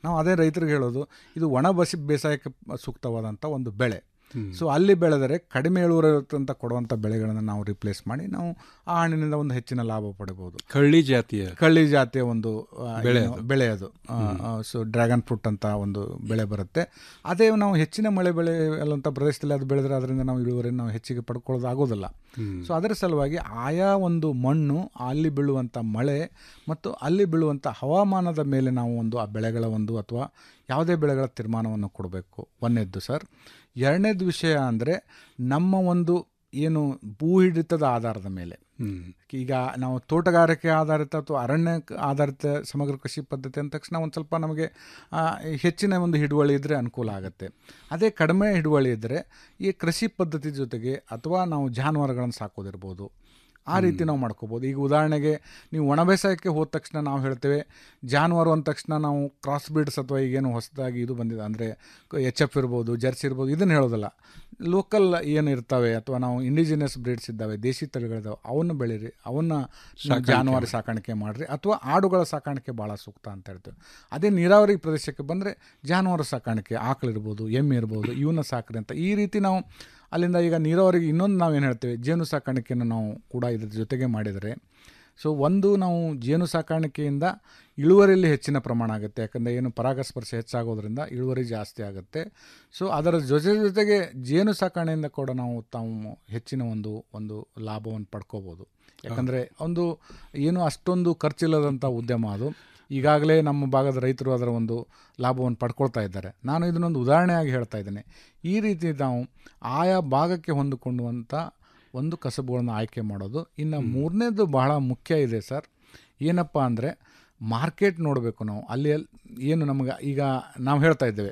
ನಾವು ಅದೇ ರೈತರಿಗೆ ಹೇಳೋದು ಇದು ಒಣ ಬಸಿ ಬೇಸಾಯಕ್ಕೆ ಸೂಕ್ತವಾದಂಥ ಒಂದು ಬೆಳೆ ಹ್ಮ್. ಸೊ ಅಲ್ಲಿ ಬೆಳೆದರೆ ಕಡಿಮೆ ಇಳುವರಿ ಇರುತ್ತಂತ ಕೊಡುವಂಥ ಬೆಳೆಗಳನ್ನು ನಾವು ರಿಪ್ಲೇಸ್ ಮಾಡಿ ನಾವು ಆ ಹಣ್ಣಿನಿಂದ ಒಂದು ಹೆಚ್ಚಿನ ಲಾಭ ಪಡಿಬೋದು ಕಳ್ಳಿ ಜಾತಿಯ ಕಳ್ಳಿ ಜಾತಿಯ ಒಂದು ಆ, ಬೆಳೆ ಏನು ಅದು. ಬೆಳೆ ಅದು ಸೊ ಡ್ರ್ಯಾಗನ್ ಫ್ರೂಟ್ ಅಂತ ಒಂದು ಬೆಳೆ ಬರುತ್ತೆ ಅದೇ ನಾವು ಹೆಚ್ಚಿನ ಮಳೆ ಬೆಳೆ ಅಲ್ಲಂಥ ಪ್ರದೇಶದಲ್ಲಿ ಅದು ಬೆಳೆದ್ರೆ ಅದರಿಂದ ನಾವು ಇಳುವರಿ ನಾವು ಹೆಚ್ಚಿಗೆ ಪಡ್ಕೊಳ್ಳೋದು ಆಗೋದಿಲ್ಲ ಹ್ಮ್. ಸೊ ಅದರ ಸಲುವಾಗಿ ಆಯಾ ಒಂದು ಮಣ್ಣು ಅಲ್ಲಿ ಬೀಳುವಂಥ ಮಳೆ ಮತ್ತು ಅಲ್ಲಿ ಬೀಳುವಂಥ ಹವಾಮಾನದ ಮೇಲೆ ನಾವು ಒಂದು ಆ ಬೆಳೆಗಳ ಒಂದು ಅಥವಾ ಯಾವುದೇ ಬೆಳೆಗಳ ತೀರ್ಮಾನವನ್ನು ಕೊಡಬೇಕು ಒಂದನೇದ್ದು ಸರ್ ಎರಡನೇದು ವಿಷಯ ಅಂದರೆ ನಮ್ಮ ಒಂದು ಏನು ಭೂ ಹಿಡಿತದ ಆಧಾರದ ಮೇಲೆ ಹ್ಮ್. ಈಗ ನಾವು ತೋಟಗಾರಿಕೆ ಆಧಾರಿತ ಅಥವಾ ಅರಣ್ಯ ಆಧಾರಿತ ಸಮಗ್ರ ಕೃಷಿ ಪದ್ಧತಿ ಅಂದ ತಕ್ಷಣ ಒಂದು ಸ್ವಲ್ಪ ನಮಗೆ ಆ, ಹೆಚ್ಚಿನ ಒಂದು ಹಿಡುವಳಿ ಇದ್ದರೆ ಅನುಕೂಲ ಆಗುತ್ತೆ ಅದೇ ಕಡಿಮೆ ಹಿಡುವಳಿ ಇದ್ದರೆ ಈ ಕೃಷಿ ಪದ್ಧತಿ ಜೊತೆಗೆ ಅಥವಾ ನಾವು ಜಾನುವಾರುಗಳನ್ನು ಸಾಕೋದಿರ್ಬೋದು ಆ ರೀತಿ ನಾವು ಮಾಡ್ಕೋಬೋದು ಈಗ ಉದಾಹರಣೆಗೆ ನೀವು ಒಣ ಬೇಸಾಯಕ್ಕೆ ಹೋದ ತಕ್ಷಣ ನಾವು ಹೇಳ್ತೇವೆ ಜಾನುವಾರು ಅಂದ ತಕ್ಷಣ ನಾವು ಕ್ರಾಸ್ ಬ್ರೀಡ್ಸ್ ಅಥವಾ ಈಗೇನು ಹೊಸದಾಗಿ ಇದು ಬಂದಿದೆ ಅಂದರೆ ಎಚ್ ಎಫ್ ಇರ್ಬೋದು ಜರ್ಸಿ ಇರ್ಬೋದು ಇದನ್ನು ಹೇಳೋದಿಲ್ಲ ಲೋಕಲ್ ಏನು ಇರ್ತವೆ ಅಥವಾ ನಾವು ಇಂಡಿಜಿನಿಯಸ್ ಬ್ರೀಡ್ಸ್ ಇದ್ದಾವೆ ದೇಶಿ ತಳಿಗಳಿದ್ದಾವೆ ಅವನ್ನ ಬೆಳೀರಿ ಅವನ್ನ ನೀವು ಸಾಕಾಣಿಕೆ ಜಾನುವಾರು ಸಾಕಾಣಿಕೆ ಮಾಡಿರಿ ಅಥವಾ ಆಡುಗಳ ಸಾಕಾಣಿಕೆ ಭಾಳ ಸೂಕ್ತ ಅಂತ ಹೇಳ್ತೇವೆ ಅದೇ ನೀರಾವರಿ ಪ್ರದೇಶಕ್ಕೆ ಬಂದರೆ ಜಾನುವಾರು ಸಾಕಾಣಿಕೆ ಆಕಳಿರ್ಬೋದು ಎಮ್ಮೆ ಇರ್ಬೋದು ಇವನ್ನ ಸಾಕ್ರಿ ಅಂತ ಈ ರೀತಿ ನಾವು ಅಲ್ಲಿಂದ ಈಗ ನೀರಾವರಿಗೆ ಇನ್ನೊಂದು ನಾವೇನು ಹೇಳ್ತೇವೆ ಜೇನು ಸಾಕಾಣಿಕೆಯನ್ನು ನಾವು ಕೂಡ ಇದ್ರ ಜೊತೆಗೆ ಮಾಡಿದರೆ ಸೊ ಒಂದು ನಾವು ಜೇನು ಸಾಕಾಣಿಕೆಯಿಂದ ಇಳುವರಿಯಲ್ಲಿ ಹೆಚ್ಚಿನ ಪ್ರಮಾಣ ಆಗುತ್ತೆ ಯಾಕಂದರೆ ಏನು ಪರಾಗಸ್ಪರ್ಶ ಹೆಚ್ಚಾಗೋದ್ರಿಂದ ಇಳುವರಿ ಜಾಸ್ತಿ ಆಗುತ್ತೆ ಸೊ ಅದರ ಜೊತೆ ಜೊತೆಗೆ ಜೇನು ಸಾಕಾಣೆಯಿಂದ ಕೂಡ ನಾವು ತಾವು ಹೆಚ್ಚಿನ ಒಂದು ಒಂದು ಲಾಭವನ್ನು ಪಡ್ಕೋಬೋದು ಯಾಕಂದರೆ ಒಂದು ಏನು ಅಷ್ಟೊಂದು ಖರ್ಚಿಲ್ಲದಂಥ ಉದ್ಯಮ ಅದು ಈಗಾಗಲೇ ನಮ್ಮ ಭಾಗದ ರೈತರು ಅದರ ಒಂದು ಲಾಭವನ್ನು ಪಡ್ಕೊಳ್ತಾ ಇದ್ದಾರೆ ನಾನು ಇದನ್ನೊಂದು ಉದಾಹರಣೆಯಾಗಿ ಹೇಳ್ತಾ ಇದ್ದೇನೆ ಈ ರೀತಿ ನಾವು ಆಯಾ ಭಾಗಕ್ಕೆ ಹೊಂದಿಕೊಂಡುವಂಥ ಒಂದು ಕಸಬುಗಳನ್ನು ಆಯ್ಕೆ ಮಾಡೋದು ಇನ್ನು ಮೂರನೇದು ಬಹಳ ಮುಖ್ಯ ಇದೆ ಸರ್ ಏನಪ್ಪ ಅಂದರೆ ಮಾರ್ಕೆಟ್ ನೋಡಬೇಕು ನಾವು ಅಲ್ಲಿ ಎಲ್- ಏನು ನಮಗೆ ಈಗ ನಾವು ಹೇಳ್ತಾ ಇದ್ದೇವೆ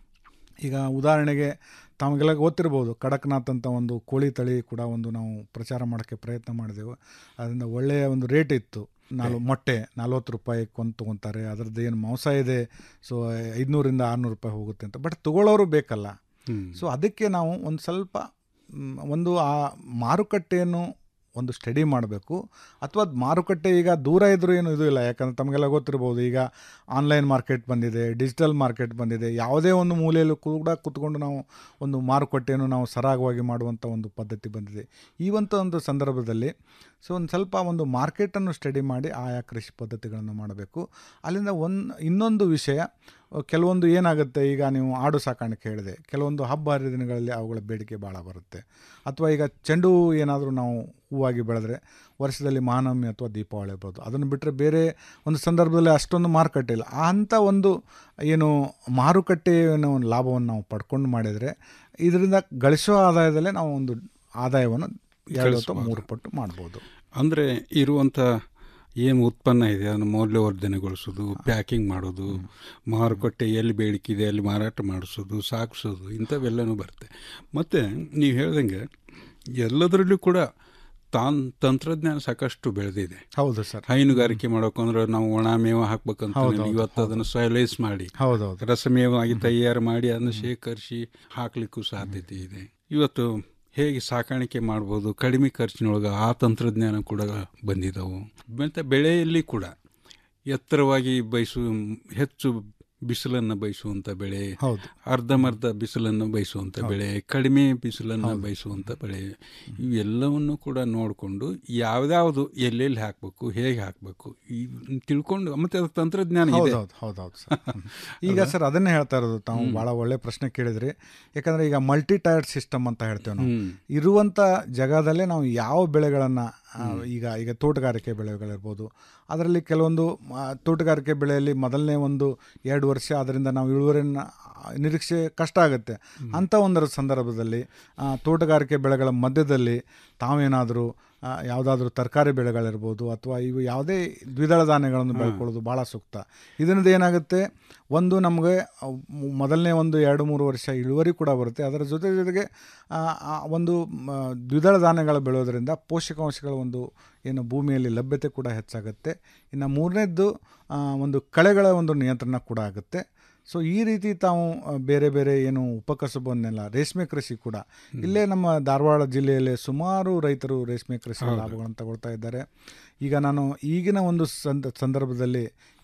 ಈಗ ಉದಾಹರಣೆಗೆ ತಮಗೆಲ್ಲ ಗೊತ್ತಿರ್ಬೋದು ಕಡಕ್ನಾಥ್ ಅಂತ ಒಂದು ಕೋಳಿ ತಳಿ ಕೂಡ ಒಂದು ನಾವು ಪ್ರಚಾರ ಮಾಡೋಕ್ಕೆ ಪ್ರಯತ್ನ ಮಾಡಿದೆವು ಅದರಿಂದ ಒಳ್ಳೆಯ ಒಂದು ರೇಟ್ ಇತ್ತು ನಾಲ್ಕು ಮೊಟ್ಟೆ ನಲ್ವತ್ತು ರೂಪಾಯಿ ಕೊಂದು ತೊಗೊತಾರೆ ಅದರದ್ದು ಏನು ಮಾಂಸ ಇದೆ ಸೊ ಐದುನೂರಿಂದ ಆರುನೂರು ರೂಪಾಯಿ ಹೋಗುತ್ತೆ ಅಂತ ಬಟ್ ತೊಗೊಳ್ಳೋರು ಬೇಕಲ್ಲ ಹ್ಮ್. ಸೊ ಅದಕ್ಕೆ ನಾವು ಒಂದು ಸ್ವಲ್ಪ ಮ್, ಒಂದು ಆ ಮಾರುಕಟ್ಟೆಯನ್ನು ಒಂದು ಸ್ಟಡಿ ಮಾಡಬೇಕು ಅಥವಾ ಮಾರುಕಟ್ಟೆ ಈಗ ದೂರ ಇದ್ರೂ ಏನು ಇದು ಇಲ್ಲ ಯಾಕಂದರೆ ತಮಗೆಲ್ಲ ಗೊತ್ತಿರ್ಬೋದು ಈಗ ಆನ್ಲೈನ್ ಮಾರ್ಕೆಟ್ ಬಂದಿದೆ ಡಿಜಿಟಲ್ ಮಾರ್ಕೆಟ್ ಬಂದಿದೆ ಯಾವುದೇ ಒಂದು ಮೂಲೆಯಲ್ಲೂ ಕೂಡ ಕೂತ್ಕೊಂಡು ನಾವು ಒಂದು ಮಾರುಕಟ್ಟೆಯನ್ನು ನಾವು ಸರಾಗವಾಗಿ ಮಾಡುವಂಥ ಒಂದು ಪದ್ಧತಿ ಬಂದಿದೆ ಈ ಒಂದು ಒಂದು ಸಂದರ್ಭದಲ್ಲಿ ಸೊ ಒಂದು ಸ್ವಲ್ಪ ಒಂದು ಮಾರ್ಕೆಟನ್ನು ಸ್ಟಡಿ ಮಾಡಿ ಆಯಾ ಕೃಷಿ ಪದ್ಧತಿಗಳನ್ನು ಮಾಡಬೇಕು ಅಲ್ಲಿಂದ ಒಂದು ಇನ್ನೊಂದು ವಿಷಯ ಅಹ್, ಕೆಲವೊಂದು ಏನಾಗುತ್ತೆ ಈಗ ನೀವು ಆಡು ಸಾಕಾಣಿಕೆ ಹೇಳಿದೆ ಕೆಲವೊಂದು ಹಬ್ಬ ಹರಿದಿನಗಳಲ್ಲಿ ಅವುಗಳ ಬೇಡಿಕೆ ಭಾಳ ಬರುತ್ತೆ ಅಥವಾ ಈಗ ಚೆಂಡು ಹೂವು ಏನಾದರೂ ನಾವು ಹೂವಾಗಿ ಬೆಳೆದ್ರೆ ವರ್ಷದಲ್ಲಿ ಮಹಾನವಮಿ ಅಥವಾ ದೀಪಾವಳಿ ಇರ್ಬೋದು ಅದನ್ನು ಬಿಟ್ಟರೆ ಬೇರೆ ಒಂದು ಸಂದರ್ಭದಲ್ಲಿ ಅಷ್ಟೊಂದು ಮಾರುಕಟ್ಟೆ ಇಲ್ಲ ಆ ಅಂಥ ಒಂದು ಏನು ಮಾರುಕಟ್ಟೆಯನ್ನು ಒಂದು ಲಾಭವನ್ನು ನಾವು ಪಡ್ಕೊಂಡು ಮಾಡಿದರೆ ಇದರಿಂದ ಗಳಿಸುವ ಆದಾಯದಲ್ಲೇ ನಾವು ಒಂದು ಆದಾಯವನ್ನು ಎರಡು ಅಥವಾ ಮೂರು ಪಟ್ಟು ಮಾಡ್ಬೋದು ಅಂದರೆ ಇರುವಂಥ ಏನು ಉತ್ಪನ್ನ ಇದೆ ಅದನ್ನು ಮೌಲ್ಯವರ್ಧನೆಗೊಳಿಸೋದು ಪ್ಯಾಕಿಂಗ್ ಮಾಡೋದು ಮಾರುಕಟ್ಟೆ ಎಲ್ಲಿ ಬೇಡಿಕೆ ಇದೆ ಅಲ್ಲಿ ಮಾರಾಟ ಮಾಡಿಸೋದು ಸಾಗಿಸೋದು ಇಂಥವೆಲ್ಲನೂ ಬರುತ್ತೆ ಮತ್ತು ನೀವು ಹೇಳ್ದಂಗೆ ಎಲ್ಲದರಲ್ಲೂ ಕೂಡ ತಾನ್ ತಂತ್ರಜ್ಞಾನ ಸಾಕಷ್ಟು ಬೆಳೆದಿದೆ ಹೌದು ಸರ್ ಹೈನುಗಾರಿಕೆ ಮಾಡೋಕಂದ್ರೆ ನಾವು ಒಣ ಮೇವು ಹಾಕ್ಬೇಕಂತ ಹೌದು, ಹೌದು, ಇವತ್ತು ಅದನ್ನು ಸೊಯಲೈಸ್ ಮಾಡಿ ಹೌದೌದು ರಸಮೇವಾಗಿ ತಯಾರು ಮಾಡಿ ಅದನ್ನು ಶೇಖರಿಸಿ ಹಾಕ್ಲಿಕ್ಕೂ ಸಾಧ್ಯತೆ ಇದೆ ಇವತ್ತು ಹೇಗೆ ಸಾಕಾಣಿಕೆ ಮಾಡ್ಬೋದು ಕಡಿಮೆ ಖರ್ಚಿನೊಳಗೆ ಆ ತಂತ್ರಜ್ಞಾನ ಕೂಡ ಬಂದಿದ್ದವು ಮತ್ತು ಬೆಳೆಯಲ್ಲಿ ಕೂಡ ಎತ್ತರವಾಗಿ ಬಯಸು ಹೆಚ್ಚು ಬಿಸಿಲನ್ನು ಬಯಸುವಂಥ ಬೆಳೆ ಹೌದು. ಅರ್ಧಮರ್ಧ ಬಿಸಿಲನ್ನು ಬಯಸುವಂಥ ಬೆಳೆ ಕಡಿಮೆ ಬಿಸಿಲನ್ನು ಬಯಸುವಂಥ ಬೆಳೆ ಇವೆಲ್ಲವನ್ನು ಕೂಡ ನೋಡಿಕೊಂಡು ಯಾವ್ದಾವುದು ಎಲ್ಲೆಲ್ಲಿ ಹಾಕಬೇಕು ಹೇಗೆ ಹಾಕಬೇಕು ಈ ತಿಳ್ಕೊಂಡು ಮತ್ತೆ ಅದಕ್ಕೆ ತಂತ್ರಜ್ಞಾನ ಇದೆ ಹೌದೌದು ಹೌದೌದು ಸರ್ ಹ್ಮ್. ಈಗ ಸರ್ ಅದನ್ನೇ ಹೇಳ್ತಾ ಇರೋದು ತಾವು ಭಾಳ ಒಳ್ಳೆ ಪ್ರಶ್ನೆ ಕೇಳಿದ್ರಿ ಯಾಕಂದ್ರೆ ಈಗ ಮಲ್ಟಿ ಟೈರ್ಡ್ ಸಿಸ್ಟಮ್ ಅಂತ ಹೇಳ್ತೇವೆ ನಾವು ಹ್ಮ್. ಇರುವಂಥ ಜಾಗದಲ್ಲೇ ನಾವು ಯಾವ ಬೆಳೆಗಳನ್ನು ಈಗ ಈಗ ತೋಟಗಾರಿಕೆ ಬೆಳೆಗಳಿರ್ಬೋದು ಅದರಲ್ಲಿ ಕೆಲವೊಂದು ಆ, ತೋಟಗಾರಿಕೆ ಬೆಳೆಯಲ್ಲಿ ಮೊದಲನೇ ಒಂದು ಎರಡು ವರ್ಷ ಅದರಿಂದ ನಾವು ಇಳುವರಿಯನ್ನು ನಿರೀಕ್ಷೆ ಕಷ್ಟ ಆಗುತ್ತೆ ಅಂಥ ಒಂದರ ಸಂದರ್ಭದಲ್ಲಿ ಆ, ತೋಟಗಾರಿಕೆ ಬೆಳೆಗಳ ಮಧ್ಯದಲ್ಲಿ ತಾವೇನಾದರೂ ಯಾವುದಾದ್ರೂ ತರಕಾರಿ ಬೆಳೆಗಳಿರ್ಬೋದು ಅಥವಾ ಇವು ಯಾವುದೇ ದ್ವಿದಳ ಧಾನ್ಯಗಳನ್ನು ಬೆಳ್ಕೊಳ್ಳೋದು ಭಾಳ ಸೂಕ್ತ ಇದರಿಂದ ಏನಾಗುತ್ತೆ ಒಂದು ನಮಗೆ ಅವ್ ಮು- ಮೊದಲನೇ ಒಂದು ಎರಡು ಮೂರು ವರ್ಷ ಇಳುವರಿ ಕೂಡ ಬರುತ್ತೆ ಅದರ ಜೊತೆ ಜೊತೆಗೆ ಆ, ಆ ಒಂದು ಮ, ದ್ವಿದಳ ಧಾನ್ಯಗಳು ಬೆಳೆಯೋದ್ರಿಂದ ಪೋಷಕಾಂಶಗಳ ಒಂದು ಏನು ಭೂಮಿಯಲ್ಲಿ ಲಭ್ಯತೆ ಕೂಡ ಹೆಚ್ಚಾಗುತ್ತೆ ಇನ್ನು ಮೂರನೇದ್ದು ಆ, ಒಂದು ಕಳೆಗಳ ಒಂದು ನಿಯಂತ್ರಣ ಕೂಡ ಆಗುತ್ತೆ ಸೊ ಈ ರೀತಿ ತಾವು ಆ, ಬೇರೆ ಬೇರೆ ಏನು ಉಪಕಸಬನ್ನೆಲ್ಲ ರೇಷ್ಮೆ ಕೃಷಿ ಕೂಡ ಇಲ್ಲೇ ನಮ್ಮ ಧಾರವಾಡ ಜಿಲ್ಲೆಯಲ್ಲಿ ಸುಮಾರು ರೈತರು ರೇಷ್ಮೆ ಕೃಷಿ ಲಾಭಗಳನ್ನು ತಗೊಳ್ತಾ ಇದ್ದಾರೆ ಈಗ ನಾನು ಈಗಿನ ಒಂದು ಸಂದ ಸಂದರ್ಭದಲ್ಲಿ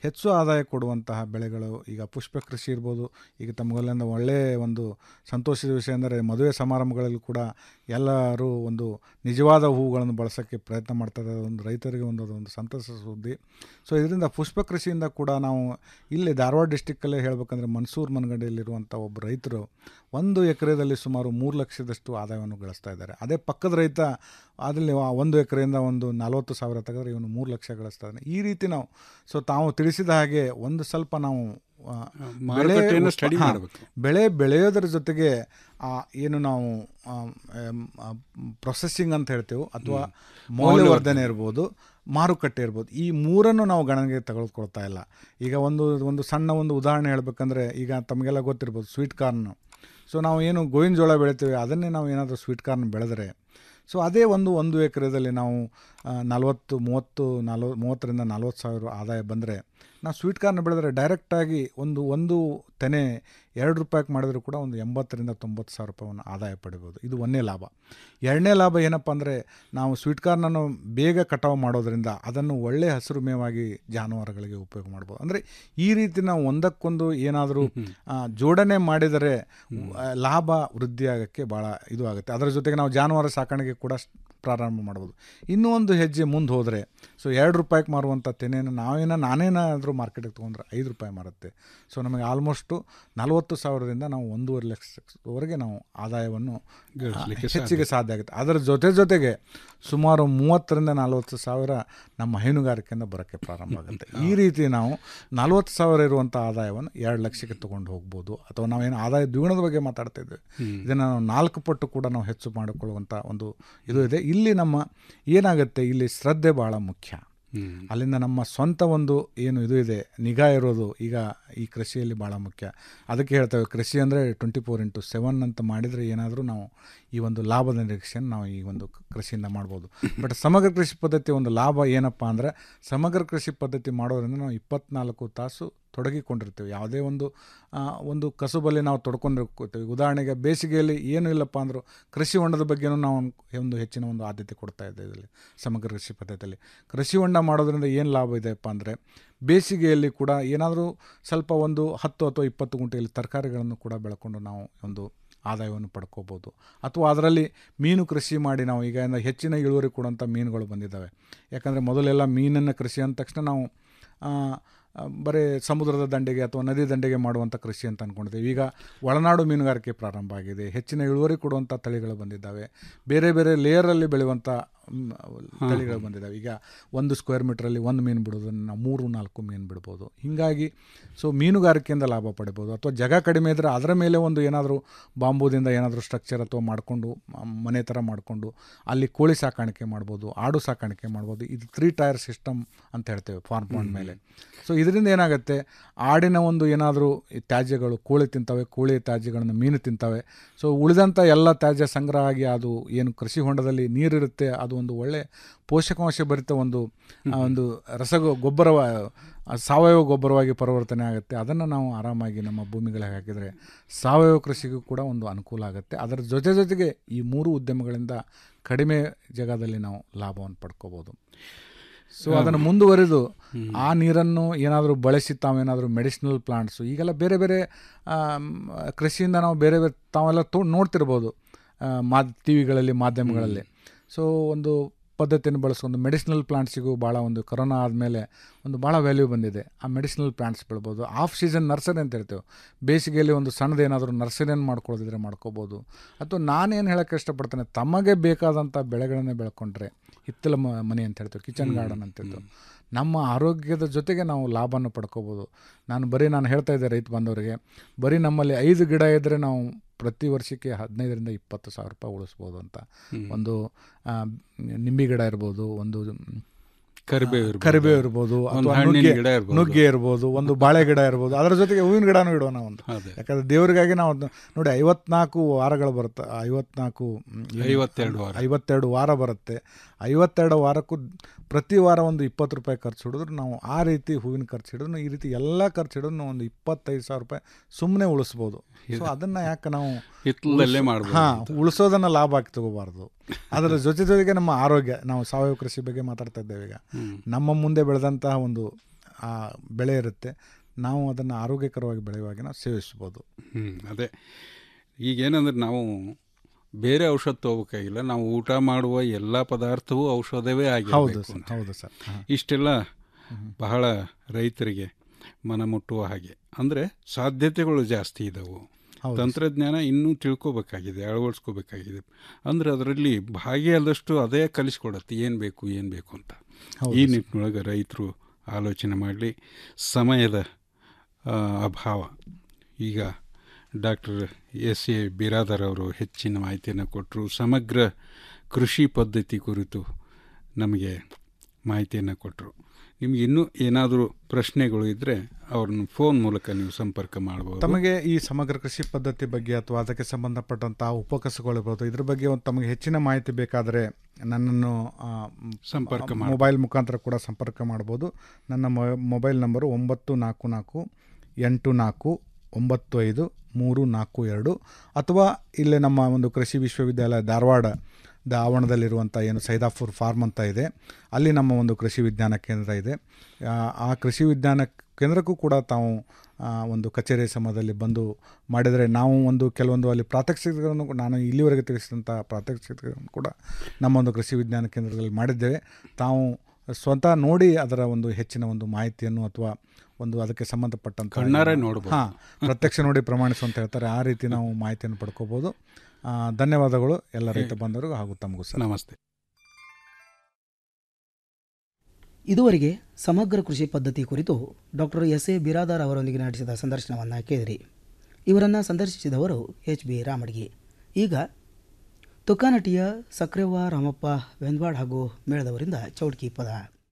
ಹೆಚ್ಚು ಆದಾಯ ಕೊಡುವಂತಹ ಬೆಳೆಗಳು ಈಗ ಪುಷ್ಪ ಕೃಷಿ ಇರ್ಬೋದು ಈಗ ತಮಗೆಲ್ಲ ಒಳ್ಳೆಯ ಒಂದು ಸಂತೋಷದ ವಿಷಯ ಅಂದರೆ ಮದುವೆ ಸಮಾರಂಭಗಳಲ್ಲಿ ಕೂಡ ಎಲ್ಲರೂ ಒಂದು ನಿಜವಾದ ಹೂಗಳನ್ನು ಬಳಸೋಕ್ಕೆ ಪ್ರಯತ್ನ ಮಾಡ್ತಾರೆ ಒಂದು ರೈತರಿಗೆ ಒಂದು ಅದೊಂದು ಸಂತಸ ಸುದ್ದಿ ಸೊ ಇದರಿಂದ ಪುಷ್ಪ ಕೃಷಿಯಿಂದ ಕೂಡ ನಾವು ಇಲ್ಲಿ ಧಾರವಾಡ ಡಿಸ್ಟಿಕ್ಕಲ್ಲೇ ಹೇಳಬೇಕಂದ್ರೆ ಮನ್ಸೂರ್ ಮನಗಂಡೆಯಲ್ಲಿರುವಂಥ ಒಬ್ಬ ರೈತರು ಒಂದು ಎಕರೆದಲ್ಲಿ ಸುಮಾರು ಮೂರು ಲಕ್ಷದಷ್ಟು ಆದಾಯವನ್ನು ಗಳಿಸ್ತಾ ಇದ್ದಾರೆ ಅದೇ ಪಕ್ಕದ ರೈತ ಅದರಲ್ಲಿ ಆ ಒಂದು ಎಕರೆಯಿಂದ ಒಂದು ನಲವತ್ತು ಸಾವಿರ ತೆಗೆದ್ರೆ ಇವನು ಮೂರು ಲಕ್ಷ ಗಳಿಸ್ತಾ ಇದ್ದಾನೆ ಈ ರೀತಿ ನಾವು ಸೊ ತಾವು ತಿಳಿಸಿದ ಹಾಗೆ ಒಂದು ಸ್ವಲ್ಪ ನಾವು ಆ, ಬೆಳೆ ಮಾರುಕಟ್ಟೆಯನ್ನು ಉತ್ಪ- study ಹಾ, ಮಾಡ್ಬೇಕು. ಬೆಳೆ ಬೆಳೆಯೋದ್ರ ಜೊತೆಗೆ ಆ, ಏನು ನಾವು ಪ್ರೊಸೆಸಿಂಗ್ ಅಂತ ಹೇಳ್ತೇವೆ ಅಥವಾ ಮೌಲ್ಯವರ್ಧನೆ ಇರ್ಬೋದು ಮಾರುಕಟ್ಟೆ ಇರ್ಬೋದು ಈ ಮೂರನ್ನು ನಾವು ಗಣನೆಗೆ ತೆಗೆದುಕೊಳ್ತಾ ಇಲ್ಲ ಈಗ ಒಂದು ಒಂದು ಸಣ್ಣ ಒಂದು ಉದಾಹರಣೆ ಹೇಳ್ಬೇಕಂದ್ರೆ ಈಗ ತಮಗೆಲ್ಲ ಗೊತ್ತಿರ್ಬೋದು ಸ್ವೀಟ್ ಕಾರ್ನ್ ಸೊ ನಾವು ಏನು ಗೋವಿನ ಜೋಳ ಬೆಳಿತೀವಿ ಅದನ್ನೇ ನಾವು ಏನಾದರೂ ಸ್ವೀಟ್ ಕಾರ್ನ್ ಬೆಳೆದರೆ ಸೊ ಅದೇ ಒಂದು ಒಂದು ಎಕರೆದಲ್ಲಿ ನಾವು ಆ, ನಲವತ್ತು ಮೂವತ್ತು ನಲ್ವ ಮೂವತ್ತರಿಂದ ನಲ್ವತ್ತು ಸಾವಿರ ಆದಾಯ ಬಂದರೆ ನಾವು ಸ್ವೀಟ್ ಕಾರ್ನ್ ಬೆಳೆದ್ರೆ ಡೈರೆಕ್ಟಾಗಿ ಒಂದು ಒಂದು ತೆನೆ ಎರಡು ರೂಪಾಯಿಗೆ ಮಾಡಿದರೂ ಕೂಡ ಒಂದು ಎಂಬತ್ತರಿಂದ ತೊಂಬತ್ತು ಸಾವಿರ ರೂಪಾಯಿಯನ್ನು ಆದಾಯ ಪಡಿಬೋದು ಇದು ಒಂದನೇ ಲಾಭ ಎರಡನೇ ಲಾಭ ಏನಪ್ಪ ಅಂದರೆ ನಾವು ಸ್ವೀಟ್ ಕಾರ್ನನ್ನು ಬೇಗ ಕಟಾವು ಮಾಡೋದ್ರಿಂದ ಅದನ್ನು ಒಳ್ಳೆ ಹಸಿರು ಮೇವಾಗಿ ಜಾನುವಾರುಗಳಿಗೆ ಉಪಯೋಗ ಮಾಡ್ಬೋದು ಅಂದರೆ ಈ ರೀತಿ ನಾವು ಒಂದಕ್ಕೊಂದು ಏನಾದರೂ ಆ, ಜೋಡಣೆ ಮಾಡಿದರೆ ಆ, ಲಾಭ ವೃದ್ಧಿಯಾಗೋಕ್ಕೆ ಭಾಳ ಇದು ಆಗುತ್ತೆ ಅದರ ಜೊತೆಗೆ ನಾವು ಜಾನುವಾರು ಸಾಕಾಣಿಕೆ ಕೂಡ ಸ್- ಪ್ರಾರಂಭ ಮಾಡ್ಬೋದು ಇನ್ನೂ ಒಂದು ಹೆಜ್ಜೆ ಮುಂದೆ ಹೋದರೆ ಸೊ ಎರಡು ರೂಪಾಯಿಗೆ ಮಾರುವಂಥ ತೆನೆಯನ್ನು ನಾವೇನ ನಾನೇನಾದರೂ ಮಾರ್ಕೆಟಿಗೆ ತೊಗೊಂಡ್ರೆ ಐದು ರೂಪಾಯಿ ಮಾರುತ್ತೆ ಸೊ ನಮಗೆ ಆಲ್ಮೋಸ್ಟು ನಲವತ್ತು ಸಾವಿರದಿಂದ ನಾವು ಒಂದೂವರೆ ಲಕ್ಷವರೆಗೆ ನಾವು ಆದಾಯವನ್ನು ಗಳಿಸ್ಲಿಕ್ಕೆ ಆ, ಹೆಚ್ಚಿಗೆ ಸಾಧ್ಯ ಆಗುತ್ತೆ ಅದರ ಜೊತೆ ಜೊತೆಗೆ ಸುಮಾರು ಮೂವತ್ತರಿಂದ ನಲವತ್ತು ಸಾವಿರ ನಮ್ಮ ಹೈನುಗಾರಿಕೆಯಿಂದ ಬರೋಕ್ಕೆ ಪ್ರಾರಂಭ ಆಗುತ್ತೆ ಈ ರೀತಿ ನಾವು ನಲವತ್ತು ಸಾವಿರ ಇರುವಂಥ ಆದಾಯವನ್ನು ಎರಡು ಲಕ್ಷಕ್ಕೆ ತೊಗೊಂಡು ಹೋಗ್ಬೋದು ಅಥವಾ ನಾವೇನು ಆದಾಯ ದ್ವಿಗುಣದ ಬಗ್ಗೆ ಮಾತಾಡ್ತಾ ಇದ್ದೇವೆ ಹ್ಮ್. ಇದನ್ನು ನಾವು ನಾಲ್ಕು ಪಟ್ಟು ಕೂಡ ನಾವು ಹೆಚ್ಚು ಮಾಡಿಕೊಳ್ಳುವಂಥ ಒಂದು ಇದು ಇದೆ ಇಲ್ಲಿ ನಮ್ಮ ಏನಾಗುತ್ತೆ ಇಲ್ಲಿ ಶ್ರದ್ಧೆ ಭಾಳ ಮುಖ್ಯ ಹ್ಮ್. ಅಲ್ಲಿಂದ ನಮ್ಮ ಸ್ವಂತ ಒಂದು ಏನು ಇದು ಇದೆ ನಿಗಾ ಇರೋದು ಈಗ ಈ ಕೃಷಿಯಲ್ಲಿ ಭಾಳ ಮುಖ್ಯ ಅದಕ್ಕೆ ಹೇಳ್ತೇವೆ ಕೃಷಿ ಅಂದರೆ ಟ್ವೆಂಟಿ ಫೋರ್ ಇಂಟು ಸೆವೆನ್ ಅಂತ ಮಾಡಿದರೆ ಏನಾದರೂ ನಾವು ಈ ಒಂದು ಲಾಭದ ನಿರೀಕ್ಷೆಯನ್ನು ನಾವು ಈ ಒಂದು ಕೃಷಿಯಿಂದ ಮಾಡ್ಬೋದು ಬಟ್ ಸಮಗ್ರ ಕೃಷಿ ಪದ್ಧತಿ ಒಂದು ಲಾಭ ಏನಪ್ಪ ಅಂದರೆ ಸಮಗ್ರ ಕೃಷಿ ಪದ್ಧತಿ ಮಾಡೋದ್ರಿಂದ ನಾವು ಇಪ್ಪತ್ನಾಲ್ಕು ತಾಸು ತೊಡಗಿಕೊಂಡಿರ್ತೀವಿ ಯಾವುದೇ ಒಂದು ಆ, ಒಂದು ಕಸುಬಲ್ಲಿ ನಾವು ತೊಡ್ಕೊಂಡಿರ್ತೀವಿ ಉದಾಹರಣೆಗೆ ಬೇಸಿಗೆಯಲ್ಲಿ ಏನೂ ಇಲ್ಲಪ್ಪ ಅಂದರೂ ಕೃಷಿ ಹೊಂಡದ ಬಗ್ಗೆನೂ ನಾವು ಒಂದು ಹೆಚ್ಚಿನ ಒಂದು ಆದ್ಯತೆ ಕೊಡ್ತಾ ಇದ್ದೇವೆ ಇದರಲ್ಲಿ ಸಮಗ್ರ ಕೃಷಿ ಪದ್ಧತಿಯಲ್ಲಿ ಕೃಷಿ ಹೊಂಡ ಮಾಡೋದ್ರಿಂದ ಏನು ಲಾಭ ಇದೆಯಪ್ಪ ಅಂದರೆ ಬೇಸಿಗೆಯಲ್ಲಿ ಕೂಡ ಏನಾದರೂ ಸ್ವಲ್ಪ ಒಂದು ಹತ್ತು ಅಥವಾ ಇಪ್ಪತ್ತು ಗುಂಟೆಯಲ್ಲಿ ತರಕಾರಿಗಳನ್ನು ಕೂಡ ಬೆಳ್ಕೊಂಡು ನಾವು ಒಂದು ಆದಾಯವನ್ನು ಪಡ್ಕೋಬೋದು ಅಥವಾ ಅದರಲ್ಲಿ ಮೀನು ಕೃಷಿ ಮಾಡಿ ನಾವು ಈಗ ಇಂದ ಹೆಚ್ಚಿನ ಇಳುವರಿ ಕೊಡುವಂಥ ಮೀನುಗಳು ಬಂದಿದ್ದಾವೆ ಯಾಕಂದರೆ ಮೊದಲೆಲ್ಲ ಮೀನನ್ನು ಕೃಷಿ ಅಂದ ತಕ್ಷಣ ನಾವು ಆ, ಆ, ಬರೀ ಸಮುದ್ರದ ದಂಡೆಗೆ ಅಥವಾ ನದಿ ದಂಡೆಗೆ ಮಾಡುವಂಥ ಕೃಷಿ ಅಂತ ಅಂದ್ಕೊಂಡಿದ್ದೇವೆ ಈಗ ಒಳನಾಡು ಮೀನುಗಾರಿಕೆ ಪ್ರಾರಂಭ ಆಗಿದೆ ಹೆಚ್ಚಿನ ಇಳುವರಿ ಕೊಡುವಂಥ ತಳಿಗಳು ಬಂದಿದ್ದಾವೆ ಬೇರೆ ಬೇರೆ ಲೇಯರಲ್ಲಿ ಬೆಳೆಯುವಂಥ ಮ್, ತಳಿಗಳು ಬಂದಿದ್ದಾವೆ ಈಗ ಒಂದು ಸ್ಕ್ವೇರ್ ಮೀಟ್ರಲ್ಲಿ ಒಂದು ಮೀನು ಬಿಡೋದನ್ನು ನಾವು ಮೂರು ನಾಲ್ಕು ಮೀನು ಬಿಡ್ಬೋದು ಹೀಗಾಗಿ ಸೊ ಮೀನುಗಾರಿಕೆಯಿಂದ ಲಾಭ ಪಡಿಬೋದು ಅಥವಾ ಜಾಗ ಕಡಿಮೆ ಇದ್ದರೆ ಅದರ ಮೇಲೆ ಒಂದು ಏನಾದರೂ ಬಾಂಬೂದಿಂದ ಏನಾದರೂ ಸ್ಟ್ರಕ್ಚರ್ ಅಥವಾ ಮಾಡಿಕೊಂಡು ಮನೆ ಥರ ಮಾಡಿಕೊಂಡು ಅಲ್ಲಿ ಕೋಳಿ ಸಾಕಾಣಿಕೆ ಮಾಡ್ಬೋದು ಆಡು ಸಾಕಾಣಿಕೆ ಮಾಡ್ಬೋದು ಇದು ತ್ರೀ ಟೈರ್ ಸಿಸ್ಟಮ್ ಅಂತ ಹೇಳ್ತೇವೆ ಫಾರ್ಮ್ ಪಾಂಡ್ ಮೇಲೆ ಸೊ ಇದರಿಂದ ಏನಾಗುತ್ತೆ ಆಡಿನ ಒಂದು ಏನಾದರೂ ತ್ಯಾಜ್ಯಗಳು ಕೋಳಿ ತಿಂತವೆ ಕೋಳಿ ತ್ಯಾಜ್ಯಗಳನ್ನು ಮೀನು ತಿಂತವೆ ಸೊ ಉಳಿದಂಥ ಎಲ್ಲ ತ್ಯಾಜ್ಯ ಸಂಗ್ರಹ ಆಗಿ ಅದು ಏನು ಕೃಷಿ ಹೊಂಡದಲ್ಲಿ ನೀರಿರುತ್ತೆ ಅದು ಒಂದು ಒಳ್ಳೆ ಪೋಷಕಾಂಶ ಭರಿತ ಒಂದು ಆ, ಒಂದು ರಸ ಗೊಬ್ಬರವ ಆ, ಸಾವಯವ ಗೊಬ್ಬರವಾಗಿ ಪರಿವರ್ತನೆ ಆಗುತ್ತೆ ಅದನ್ನು ನಾವು ಆರಾಮಾಗಿ ನಮ್ಮ ಭೂಮಿಗಳಿಗೆ ಹಾಕಿದರೆ ಸಾವಯವ ಕೃಷಿಗೂ ಕೂಡ ಒಂದು ಅನುಕೂಲ ಆಗುತ್ತೆ ಅದರ ಜೊತೆ ಜೊತೆಗೆ ಈ ಮೂರು ಉದ್ಯಮಗಳಿಂದ ಕಡಿಮೆ ಜಾಗದಲ್ಲಿ ನಾವು ಲಾಭವನ್ನು ಪಡ್ಕೋಬೋದು ಸೊ ಅದನ್ನು ಮುಂದುವರೆದು ಆ ನೀರನ್ನು ಏನಾದರೂ ಬಳಸಿ ತಾವೇನಾದರೂ ಮೆಡಿಸಿನಲ್ ಪ್ಲಾಂಟ್ಸು ಈಗೆಲ್ಲ ಬೇರೆ ಬೇರೆ ಆಮ್, ಕೃಷಿಯಿಂದ ನಾವು ಬೇರೆ ಬೇರೆ ತಾವೆಲ್ಲ ತೋ ನೋಡ್ತಿರ್ಬೋದು ಆ, ಮಾದ್ ಟಿ ವಿಗಳಲ್ಲಿ ಮಾಧ್ಯಮಗಳಲ್ಲಿ ಸೊ ಒಂದು ಪದ್ಧತಿಯನ್ನು ಬಳಸ್ಕೊಂಡು ಮೆಡಿಸಿನಲ್ ಪ್ಲಾಂಟ್ಸಿಗೂ ಭಾಳ ಒಂದು ಕೊರೋನಾ ಆದಮೇಲೆ ಒಂದು ಭಾಳ ವ್ಯಾಲ್ಯೂ ಬಂದಿದೆ ಆ ಮೆಡಿಸಿನಲ್ ಪ್ಲಾಂಟ್ಸ್ ಬೆಳ್ಬೋದು ಆಫ್ ಸೀಸನ್ ನರ್ಸರಿ ಅಂತ ಹೇಳ್ತೇವೆ ಬೇಸಿಗೆಯಲ್ಲಿ ಒಂದು ಸಣ್ಣದೇನಾದರೂ ನರ್ಸರಿಯನ್ನು ಮಾಡ್ಕೊಳ್ಳೋದಿದ್ರೆ ಮಾಡ್ಕೋಬೋದು ಅಥವಾ ನಾನೇನು ಹೇಳೋಕ್ಕೆ ಇಷ್ಟಪಡ್ತೇನೆ ತಮಗೆ ಬೇಕಾದಂಥ ಬೆಳೆಗಳನ್ನೇ ಬೆಳ್ಕೊಂಡ್ರೆ ಹಿತ್ತಲ ಮ- ಮನೆ ಅಂತ ಹೇಳ್ತೇವೆ ಕಿಚನ್ ಗಾರ್ಡನ್ ಅಂತಿದ್ದು ನಮ್ಮ ಆರೋಗ್ಯದ ಜೊತೆಗೆ ನಾವು ಲಾಭನ ಪಡ್ಕೋಬೋದು ನಾನು ಬರೀ ನಾನು ಹೇಳ್ತಾ ಇದ್ದೆ ರೈತ ಬಾಂಧವರಿಗೆ ಬರೀ ನಮ್ಮಲ್ಲಿ ಐದು ಗಿಡ ಇದ್ದರೆ ನಾವು ಪ್ರತಿ ವರ್ಷಕ್ಕೆ ಹದಿನೈದರಿಂದ ಇಪ್ಪತ್ತು ಸಾವಿರ ರೂಪಾಯಿ ಉಳಿಸ್ಬೋದು ಅಂತ ಹ್ಮ್. ಒಂದು ಆ, ನಿಂಬೆ ಗಿಡ ಇರ್ಬೋದು ಒಂದು ಕರಿಬೇವು ಇರ್ಬೋದು. ಕರಿಬೇವು ಇರ್ಬೋದು ಒಂದು ಅಥವಾ ಹಣ್ಣಿನ ನುಗ್ಗೆ ಗಿಡ ಇರ್ಬೋದು. ನುಗ್ಗೆ ಇರ್ಬೋದು ಒಂದು ಬಾಳೆ ಗಿಡ ಇರ್ಬೋದು ಅದರ ಜೊತೆಗೆ ಹೂವಿನ ಗಿಡನೂ ಇಡೋಣ ಒಂದು ಅದೇ. ಯಾಕಂದ್ರೆ ದೇವರಿಗಾಗಿ ನಾವು ಅದ್ನ- ನೋಡಿ ಐವತ್ನಾಲ್ಕು ವಾರಗಳು ಬರುತ್ತೆ ಐವತ್ನಾಲ್ಕು ಮ್, ಏನು? ಐವತ್ತೆರಡು ವಾರ. ಐವತ್ತೆರಡು ವಾರ ಬರುತ್ತೆ ಐವತ್ತೆರಡು ವಾರಕ್ಕೂ ಪ್ರತಿ ವಾರ ಒಂದು ಇಪ್ಪತ್ತು ರೂಪಾಯಿ ಖರ್ಚು ಹಿಡಿದ್ರು ನಾವು ಆ ರೀತಿ ಹೂವಿನ ಖರ್ಚು ಹಿಡಿದ್ರು ಈ ರೀತಿ ಎಲ್ಲ ಖರ್ಚು ಹಿಡಿದ್ರು ನಾವು ಒಂದು ಇಪ್ಪತ್ತೈದು ಸಾವಿರ ರೂಪಾಯಿ ಸುಮ್ಮನೆ ಉಳಿಸ್ಬೋದು ಸೊ ಅದನ್ನ ಯಾಕೆ ನಾವು ಹಿತ್ತಲಲ್ಲೇ ಉಳ್ಸೋ- ಮಾಡ್ಬೋದು ಹಾ ಅಂತ. ಉಳಿಸೋದನ್ನ ಲಾಭ ಆಗಿ ತಗೋಬಾರ್ದು ಅದರ ಜೊತೆ ಜೊತೆಗೆ ನಮ್ಮ ಆರೋಗ್ಯ ನಾವು ಸಾವಯವ ಕೃಷಿ ಬಗ್ಗೆ ಮಾತಾಡ್ತಾ ಇದ್ದೇವೆ ಈಗ ಹ್ಮ್. ನಮ್ಮ ಮುಂದೆ ಬೆಳೆದಂತಹ ಒಂದು ಆ ಬೆಳೆ ಇರುತ್ತೆ ನಾವು ಅದನ್ನು ಆರೋಗ್ಯಕರವಾಗಿ ಬೆಳೆಯುವಾಗ ನಾವು ಸೇವಿಸ್ಬೋದು ಹ್ಞೂ ಅದೇ ಈಗೇನಂದ್ರೆ ನಾವು ಬೇರೆ ಔಷಧ ತಗೋಬೇಕಾಗಿಲ್ಲ ನಾವು ಊಟ ಮಾಡುವ ಎಲ್ಲ ಪದಾರ್ಥವೂ ಔಷಧವೇ ಹೌದು ಆಗಿರಬೇಕು ಸರ್, ಅಂತ ಹೌದು ಸರ್. ಹಾ. ಇಷ್ಟೆಲ್ಲ ಬಹಳ ರೈತರಿಗೆ ಮನ ಮುಟ್ಟುವ ಹಾಗೆ ಅಂದರೆ ಸಾಧ್ಯತೆಗಳು ಜಾಸ್ತಿ ಇದ್ದಾವೆ ಹೌದು ತಂತ್ರಜ್ಞಾನ ಇನ್ನೂ ತಿಳ್ಕೊಬೇಕಾಗಿದೆ ಅಳವಡಿಸ್ಕೋಬೇಕಾಗಿದೆ ಅಂದರೆ ಅದರಲ್ಲಿ ಭಾಗಿಯಾದಷ್ಟು ಅದೇ ಕಲಿಸ್ಕೊಡತ್ತೆ ಏನು ಬೇಕು ಏನು ಬೇಕು ಅಂತ ಹೌದು ಈ ಸರ್. ನಿಟ್ಟಿನೊಳಗೆ ರೈತರು ಆಲೋಚನೆ ಮಾಡಲಿ ಸಮಯದ ಆ, ಅಭಾವ ಈಗ ಡಾಕ್ಟರ್ ಎಸ್ ಎ ಬಿರಾದರ್ ಅವರು ಹೆಚ್ಚಿನ ಮಾಹಿತಿಯನ್ನು ಕೊಟ್ಟರು ಸಮಗ್ರ ಕೃಷಿ ಪದ್ಧತಿ ಕುರಿತು ನಮಗೆ ಮಾಹಿತಿಯನ್ನು ಕೊಟ್ಟರು ನಿಮ್ಗೆ ಇನ್ನೂ ಏನಾದರೂ ಪ್ರಶ್ನೆಗಳು ಇದ್ದರೆ ಅವ್ರನ್ನ ಫೋನ್ ಮೂಲಕ ನೀವು ಸಂಪರ್ಕ ಮಾಡ್ಬೋದು ತಮಗೆ ಈ ಸಮಗ್ರ ಕೃಷಿ ಪದ್ಧತಿ ಬಗ್ಗೆ ಅಥವಾ ಅದಕ್ಕೆ ಸಂಬಂಧಪಟ್ಟಂತಹ ಉಪಕಸಗಳಿರ್ಬೋದು ಇದ್ರ ಬಗ್ಗೆ ಒಂದು ತಮಗೆ ಹೆಚ್ಚಿನ ಮಾಹಿತಿ ಬೇಕಾದರೆ ನನ್ನನ್ನು ಆ, ಮ್, ಸಂಪರ್ಕ ಆ, ಮಾಡ್ಬೋದು. ಮೊಬೈಲ್ ಮುಖಾಂತರ ಕೂಡ ಸಂಪರ್ಕ ಮಾಡ್ಬೋದು ನನ್ನ ಮೊ- ಮೊಬೈಲ್ ನಂಬರು ಒಂಬತ್ತು ನಾಲ್ಕು ನಾಲ್ಕು ಎಂಟು ನಾಲ್ಕು ಒಂಬತ್ತು ಐದು ಮೂರು ನಾಲ್ಕು ಎರಡು ಅಥವಾ ಇಲ್ಲೇ ನಮ್ಮ ಒಂದು ಕೃಷಿ ವಿಶ್ವವಿದ್ಯಾಲಯ ಧಾರವಾಡದ ಆವರಣದಲ್ಲಿರುವಂಥ ಏನು ಸೈದಾಪುರ್ ಫಾರ್ಮ್ ಅಂತ ಇದೆ ಅಲ್ಲಿ ನಮ್ಮ ಒಂದು ಕೃಷಿ ವಿಜ್ಞಾನ ಕೇಂದ್ರ ಇದೆ ಆ, ಆ ಕೃಷಿ ವಿಜ್ಞಾನ ಕೇಂದ್ರಕ್ಕೂ ಕೂಡ ತಾವು ಆ, ಒಂದು ಕಚೇರಿ ಸಮಯದಲ್ಲಿ ಬಂದು ಮಾಡಿದರೆ ನಾವು ಒಂದು ಕೆಲವೊಂದು ಅಲ್ಲಿ ಪ್ರಾತ್ಯಕ್ಷಿಕೆಗಳನ್ನು ಕೂಡ- ನಾನು ಇಲ್ಲಿವರೆಗೆ ತಿಳಿಸಿದಂಥ ಪ್ರಾತ್ಯಕ್ಷಿಕೆಗಳನ್ನು ಕೂಡ ನಮ್ಮ ಒಂದು ಕೃಷಿ ವಿಜ್ಞಾನ ಕೇಂದ್ರದಲ್ಲಿ ಮಾಡಿದ್ದೇವೆ ತಾವು ಸ್ವತಃ ನೋಡಿ ಅದರ ಒಂದು ಹೆಚ್ಚಿನ ಒಂದು ಮಾಹಿತಿಯನ್ನು ಅಥವಾ ಒಂದು ಅದಕ್ಕೆ ಸಂಬಂಧಪಟ್ಟಂಥ ಕಣ್ಣಾರೆ ನೋಡ್ಬೋದು. ಹಾಂ ಪ್ರತ್ಯಕ್ಷ ನೋಡಿ ಪ್ರಮಾಣಿಸು ಅಂತ ಹೇಳ್ತಾರೆ ಆ ರೀತಿ ನಾವು ಮಾಹಿತಿಯನ್ನು ಪಡ್ಕೋಬೋದು ಆ, ಧನ್ಯವಾದಗಳು ಎಲ್ಲ ರೈತ ಬಂಧುರಿಗೂ ಹಾಗೂ ತಮಗೂ ಸರ್ ನಮಸ್ತೆ ಇದುವರೆಗೆ ಸಮಗ್ರ ಕೃಷಿ ಪದ್ಧತಿ ಕುರಿತು ಡಾಕ್ಟರ್ ಎಸ್ ಎ ಬಿರಾದಾರ್ ಅವರೊಂದಿಗೆ ನಡೆಸಿದ ಸಂದರ್ಶನವನ್ನು ಕೇಳಿರಿ ಇವರನ್ನು ಸಂದರ್ಶಿಸಿದವರು ಎಚ್ ಬಿ ರಾಮಡ್ಗಿ ಈಗ ತುಕಾನಟಿಯ ಸಕ್ರೆವ್ವ ರಾಮಪ್ಪ ವೆಂದ್ವಾಡ್ ಹಾಗೂ ಮೇಳದವರಿಂದ ಚೌಡ್ಕಿ ಪದ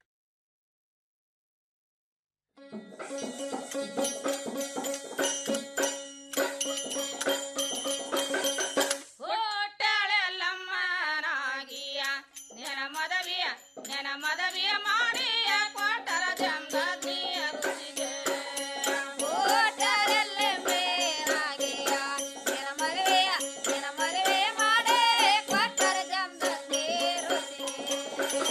ಹೋಟೆಲೆಲ್ಲಮ್ಮನಾಗಿಯ ನೆನ ಮದವಿಯ ನೆನ ಮದವಿಯ ಮಾಡಿಯ ಕೊಟ್ಟರ ಜಂಗದಿಯ ರುಚಿಗೆ ಹೋಟೆಲಲ್ಲೇ ಮೇಲಾಗಿಯ ನೆನ ಮದುವೆಯ ನೆನ ಮದುವೆ ಮಾಡಿ ಕೊಟ್ಟರ ಜಂಗದಿ ರುಚಿಗೆ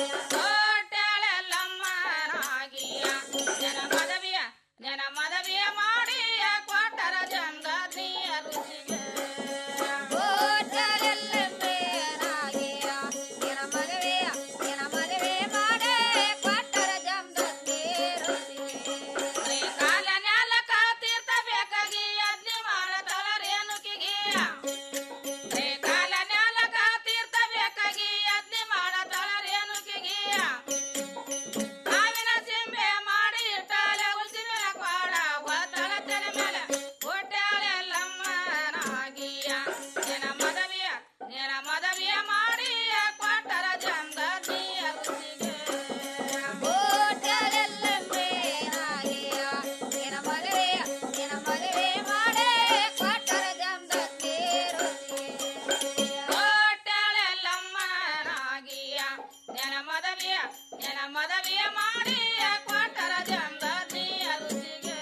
ಹೋಟೆಲೆಲ್ಲಮ್ಮನಾಗಿಯ ನೆನ ಮದವಿಯ ನೆನ ಮದವಿಯ ಮಾಡಿಯ ಕೊಟ್ಟರ ಜಂಗದಿಯ ರುಚಿಗೆ ಹೋಟೆಲಲ್ಲೇ ಮೇಲಾಗಿಯ ನೆನ ಮದುವೆಯ ನೆನ ಮದುವೆ ಮಾಡಿ ಕೊಟ್ಟರ ಜಂಗದಿ ರುಚಿಗೆ ಕಾಲ ನೆಲಕ ತೀರ್ಥ ಬೇಕಾಗಿ ಅಗ್ನಿ ಮಾಡತಳ ರೇಣುಕಿಗೆಯ ಕಾಲ ನೆಲಕ ತೀರ್ಥ ಬೇಕಾಗಿ ಅಗ್ನಿ ಮಾಡತಳ ರೇಣುಕಿಗೆಯ ಹಾವಿನ ಸಿಂಬೆ ಮಾಡಿ ಇಟ್ಟಾಲೆ ಉಸಿರಿನ ಕ್ವಾಡ ಒತ್ತಳ ತೆನೆ ಮೇಲೆ ಹೊಟ್ಟೆಲೆಲ್ಲಮ್ಮನಾಗಿಯ ನೆನ ಮದವಿಯ ನೆನ ಮದವಿಯ ಮಾಡಿಯ ಕೊಟ್ಟರ ಜಂಗದಿಯ ರುಚಿಗೆ ಹೋಟೆಲೆಲ್ಲಮ್ಮನಾಗಿಯ ನೆನ ಮದುವೆಯ ನೆನ ಮದುವೆ ಮಾಡಿ ಕೊಟ್ಟರ ಜಂಗದಿ ರುಚಿಗೆ ಹೋಟೆಲೆಲ್ಲಮ್ಮನಾಗಿಯ ನೆನ ಮದವಿಯ ನೆನ ಮದವಿಯ ಮಾಡಿಯ ಕೊಟ್ಟರ ಜಂಗದಿಯ ರುಚಿಗೆ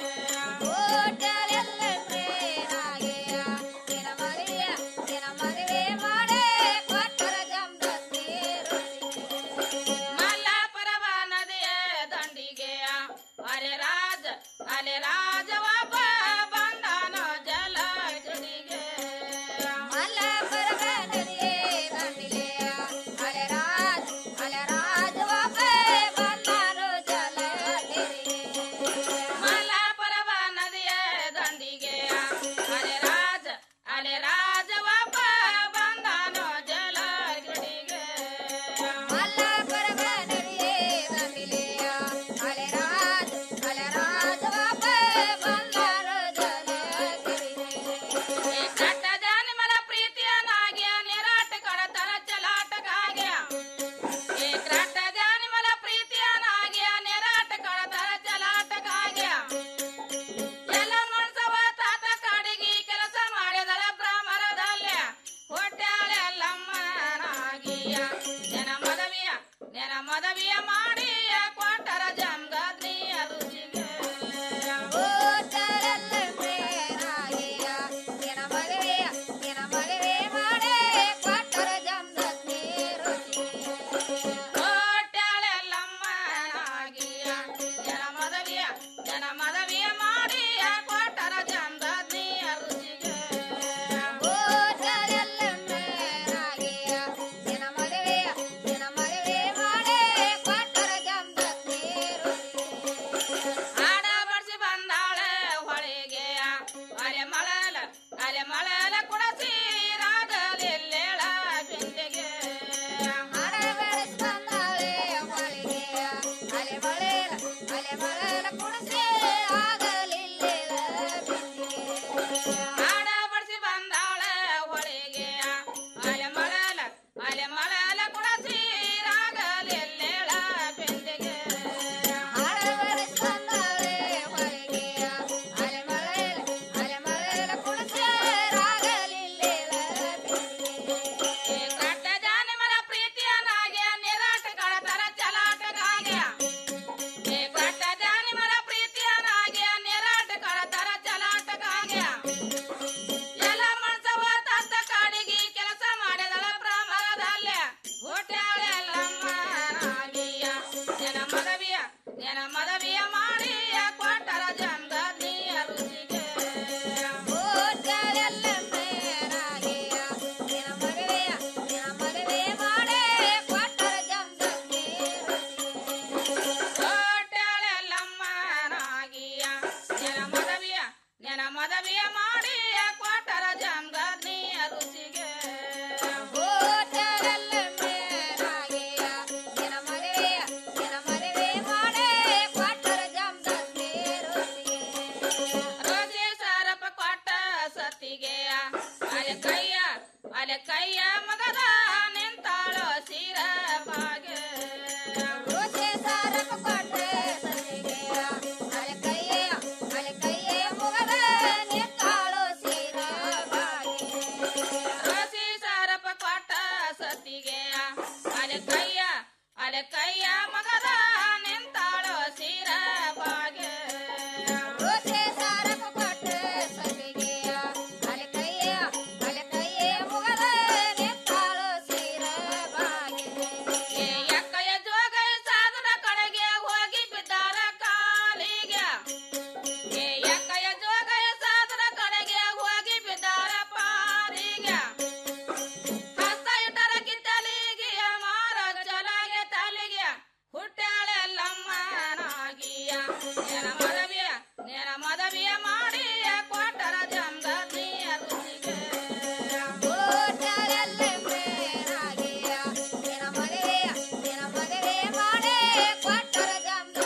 ಹೋಟೆಲೆಲ್ಲಮ್ಮನಾಗಿಯ ನೆನ ಮದುವೆಯ ನೆನ ಮದುವೆ ಮಾಡಿ ಕೊಟ್ಟರ ಜಂಗದಿ ರುಚಿಗೆ ಮಲ್ಲಾಪುರವ ನದಿಯ ದಂಡಿಗೆಯ ಅರೆ ರಾಜ ಅಲೆ ರಾಜವಪ್ಪ ಬಂದಾನ ಜಲ ಜಡಿಗೆ ಮಲ್ಲಾಪುರವ ನದಿಯ ದಂಡಿಗೆಯ ಅಲೆ ರಾಜ ಅಲೆ ರಾಜವಪ್ಪ ಬಂದಾನ ಜಲ ಮಲ್ಲಾಪುರವ ನದಿಯ ದಂಡಿಗೆಯ ಅಲೆ ರಾಜ ಅಲೆ ರಾಜವಪ್ಪ ಬಂದಾನ ಜಲ ಗಿಡಿಗೆ ಮಲ್ಲಾಪುರವ ನದಿಯ ದಂಡಿಗೆಯ ಅಲೆ ರಾಜ ಅಲೆ ರಾಜವಪ್ಪ ಬಂದಾನ ಜಲ ಗಿಡಿಗೆ ಕಟ್ಟ ಜಾನಿಮಲ ಪ್ರೀತಿಯ ನಾಗ್ಯ ನಿರಾಟ ಕಡತನ ಚಲಾಟಗಾಗ್ಯ ಏ ಕಟ್ಟ ಜಾನಿಮಲ ಪ್ರೀತಿಯ ನಾಗ್ಯ ನಿರಾಟ ಕಡತನ ಚಲಾಟಗಾಗ್ಯ ಎಲ್ಲ ಮನ್ಸವ ತಾತ ಕಾಡಿಗಿ ಕೆಲಸ ಮಾಡಿದಳ ಭ್ರಮರದಲ್ಯ ಹೊಟ್ಟಾಳೆಲ್ಲಮ್ಮನಾಗಿಯ ನೆನ ಮದವಿಯ ನೆನ ಮದವಿಯ ಮಾಡಿಯ ಕೊಟ್ಟರ ಜಂಗದ್ನಿಯ ರುಚಿಗೆ ಹೋಟೆಲೆಲ್ಲಮ್ಮನಾಗಿಯ ನೆನ ಮದುವೆಯ ನೆನ ಮದುವೆ ಮಾಡಿ ಕೊಟ್ಟರ ಜಂಗದ್ನಿ ರುಚಿಗೆ ಹೋಟೆಲೆಲ್ಲಮ್ಮನಾಗಿಯ ನೆನ ಮದ ಅಲೆ ಕೈಯ ಮಗದ ನಿಂತಾಳೋ ಸೀರ ಬಾಗೆ ರೋಸೆ ಸಾರಕ ಕೊಟ್ಟೆ ಸತಿಗೆಯ ಅಲೆ ಕೈಯ ಅಲೆ ಕೈಯ ಮುಗದ ನಿಂತಾಳೋ ಸೀರ ಬಾಗೆ ಏ ಎಕ್ಕಯ ಜೋಗ ಸಾಧನ ಕಡೆಗೆ ಹೋಗಿ ಬಿದ್ದಾರ ಕಾಲಿಗೆ ಏ ಎಕ್ಕಯ ಜೋಗ ಸಾಧನ ಕಡೆಗೆ ಹೋಗಿ ಬಿದ್ದಾರ ಪಾರಿಗೆ ಹಸ್ತ ಇಟ್ಟರ ಕಿತ್ತಲಿಗೆ ಮಾರ ಚಲಾಗೆ ತಲಿಗೆ ಹುಟ್ಟಾಳೆಲ್ಲಮ್ಮನಾಗಿಯ ನೆನ ಮದವಿಯ ನೆನ ಮದವಿಯ ಮಾಡಿ ಕೊಟ್ಟರ ಜಂದ ನೀಯ ರುಚಿಗೆ ಹುಟ್ಟಾಳೆಲ್ಲಮ್ಮನಾಗಿಯ ನೆನ ಮದವಿಯ ನೆನ ಮದವಿಯ ಮಾಡಿ ಕೊಟ್ಟರ ಜಂದ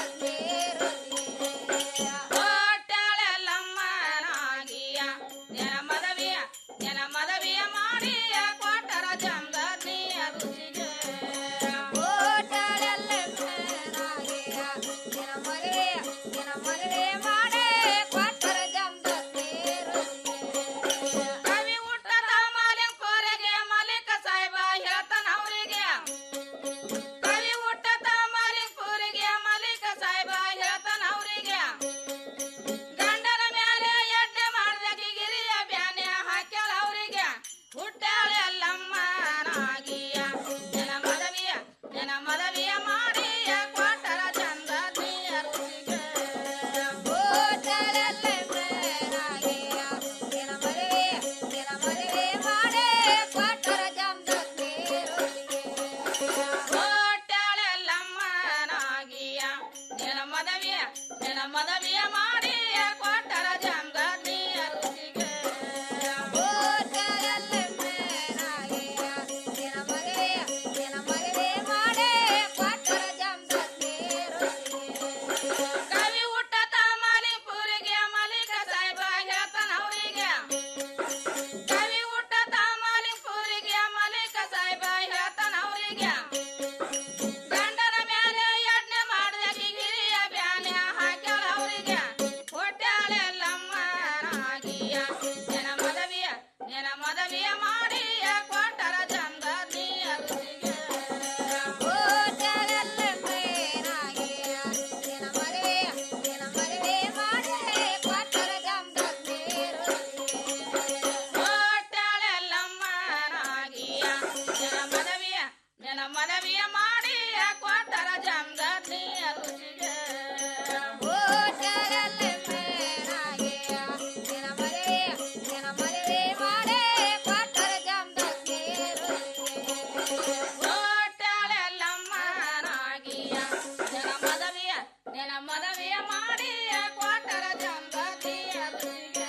ಕೊಟ್ಟಾಳೆಲ್ಲಮ್ಮನಾಗಿಯ ನೆನ ಮದವಿಯ ನೆನ ಮದವಿಯ ಮಾಡಿ ಕೊಟ್ಟರ ಜಂದ ನೀಯ ರುಚಿಗೆ ಕೊಟ್ಟಾಳೆಲ್ಲಮ್ಮನಾಗಿಯ ನೆನ ಮದವಿಯ ನೆನ ಮದವಿಯ ಮಾಡಿ ಕೊಟ್ಟರ ಜಂದ ಕವಿ ಹುಟ್ಟದ ಮಾಲಿಂಗ್ ಕೋರೆಗೆ ಮಲಿಕ ಸಾಹೇಬ ಹೇಳ್ತಾನ ಅವರಿಗೆ ಕವಿ ಹುಟ್ಟದ ಮಾಲಿಂಗ್ ಕೋರೆಗೆ ಮಲಿಕ ಸಾಹೇಬ ಹೇಳ್ತಾನ ಅವರಿಗೆ ಗಂಡನ ಮೇಲೆ ಎಡ್ಡೆ ಮಾಡಿದ ಗಿರಿಯ ಬ್ಯಾನೆ ಹಾಕ್ಯಾಳ ಅವರಿಗೆ ಹುಟ್ಟಾಳೆ ಅಲ್ಲಮ್ಮನಾಗಿಯ ಜನ ಮದವಿಯ ಜನ ಮದವಿಯ ಮಾಡಿ ಕೊಟ್ಟರ ಚಂದ ನೀಯ ರುಚಿಗೆ ಹುಟ್ಟಾಳೆ ಅಲ್ಲಮ್ಮನಾಗಿಯ ಜನ ಮದವಿಯ ಜನ ಮದವಿಯ ಮಾಡಿ ಕೊಟ್ಟರ ಚಂದ ಕೊಟ್ಟಾಳೆ ಅಲ್ಲಮ್ಮನಾಗಿಯ ಜನ ಮದವಿಯ ಜನ ಮದವಿಯ ಮಾಡಿ ಕೊಟ್ಟರ ಚಂದ ನೀಯ ರುಚಿಗೆ ಕವಿ ಹುಟ್ಟತ ಮಾಲಿಪುರಿಗೆ ಮಲಿಕ ಸಾಹೇಬ ಹೇಳ್ತಾನ ಅವರಿಗೆ ಕವಿ ಹುಟ್ಟತ ಮಾಲಿಪುರಿಗೆ ಮಲಿಕ ಸಾಹೇಬ ಹೇಳ್ತಾನ ಅವರಿಗೆ ಗಂಡನ ಮೇಲೆ ಯಜ್ಞೆ ಮಾಡಿದ ಗಿರಿಯ ಬ್ಯಾನೆ ಹಾಕ್ಯಾಳ ಅವರಿಗೆ ಹೊಟ್ಟಾಳೆಲ್ಲಮ್ಮನಾಗಿಯ ನೆನ ಮದವಿಯ ನೆನ ಮದವಿಯ ಮಾಡಿ ಕೊಟ್ಟರ ಚಂದ ನೀಯ ರುಚಿಗೆ ಹೊಟ್ಟಾಳೆಲ್ಲಮ್ಮನಾಗಿಯ ನೆನ ಮದವಿಯ ನೆನ ಮದವಿಯ ಮಾಡಿ ಕೊಟ್ಟರ ಚಂದ ಹೊಟ್ಟಾಳೆಲ್ಲಮ್ಮನಾಗಿಯ ನೆನ ಮದವಿಯ ನೆನ ಮದವಿಯ ಮಾಡಿ ಕೊಟ್ಟರ ಚಂದ ನೀಯ ರುಚಿಗೆ ಹೊಟ್ಟಾಳೆಲ್ಲಮ್ಮನಾಗಿಯ ನೆನ ಮದವಿಯ ನೆನ ಮದವಿಯ ಮಾಡಿ ಕೊಟ್ಟರ ಚಂದ ಹೊಟ್ಟಾಳೆಲ್ಲಮ್ಮನಾಗಿಯ ನೆನ ಮದವಿಯ ನೆನ ಮದವಿಯ ಮಾಡಿ ಕೊಟ್ಟರ ಚಂದ ನೀಯ ರುಚಿಗೆ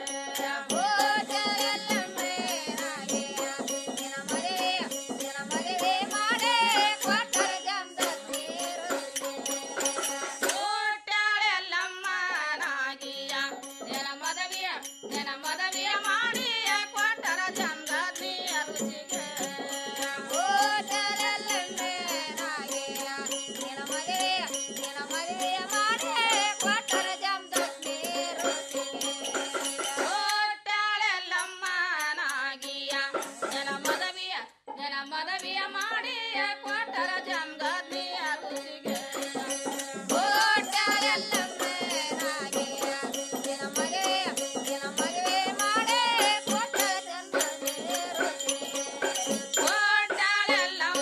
ಹೊಟ್ಟಾಳೆಲ್ಲಮ್ಮನಾಗಿಯ ನೆನ ಮದವಿಯ ನೆನ ಮದವಿಯ ಮಾಡಿ ಕೊಟ್ಟರ ಚಂದ ಹೊಟ್ಟಾಳೆಲ್ಲಮ್ಮನಾಗಿಯ ನೆನ ಮದವಿಯ ನೆನ ಮದವಿಯ ಮಾಡಿ ಕೊಟ್ಟರ ಚಂದ ನೀಯ ರುಚಿಗೆ ಹೊಟ್ಟಾಳೆಲ್ಲಮ್ಮನಾಗಿಯ ನೆನ ಮದವಿಯ ನೆನ ಮದವಿಯ ಮಾಡಿ ಕೊಟ್ಟರ ಚಂದ ಹೊಟ್ಟಾಳೆಲ್ಲಮ್ಮನಾಗಿಯ ನೆನ ಮದವಿಯ ನೆನ ಮದವಿಯ ಮಾಡಿ ಕೊಟ್ಟರ ಚಂದ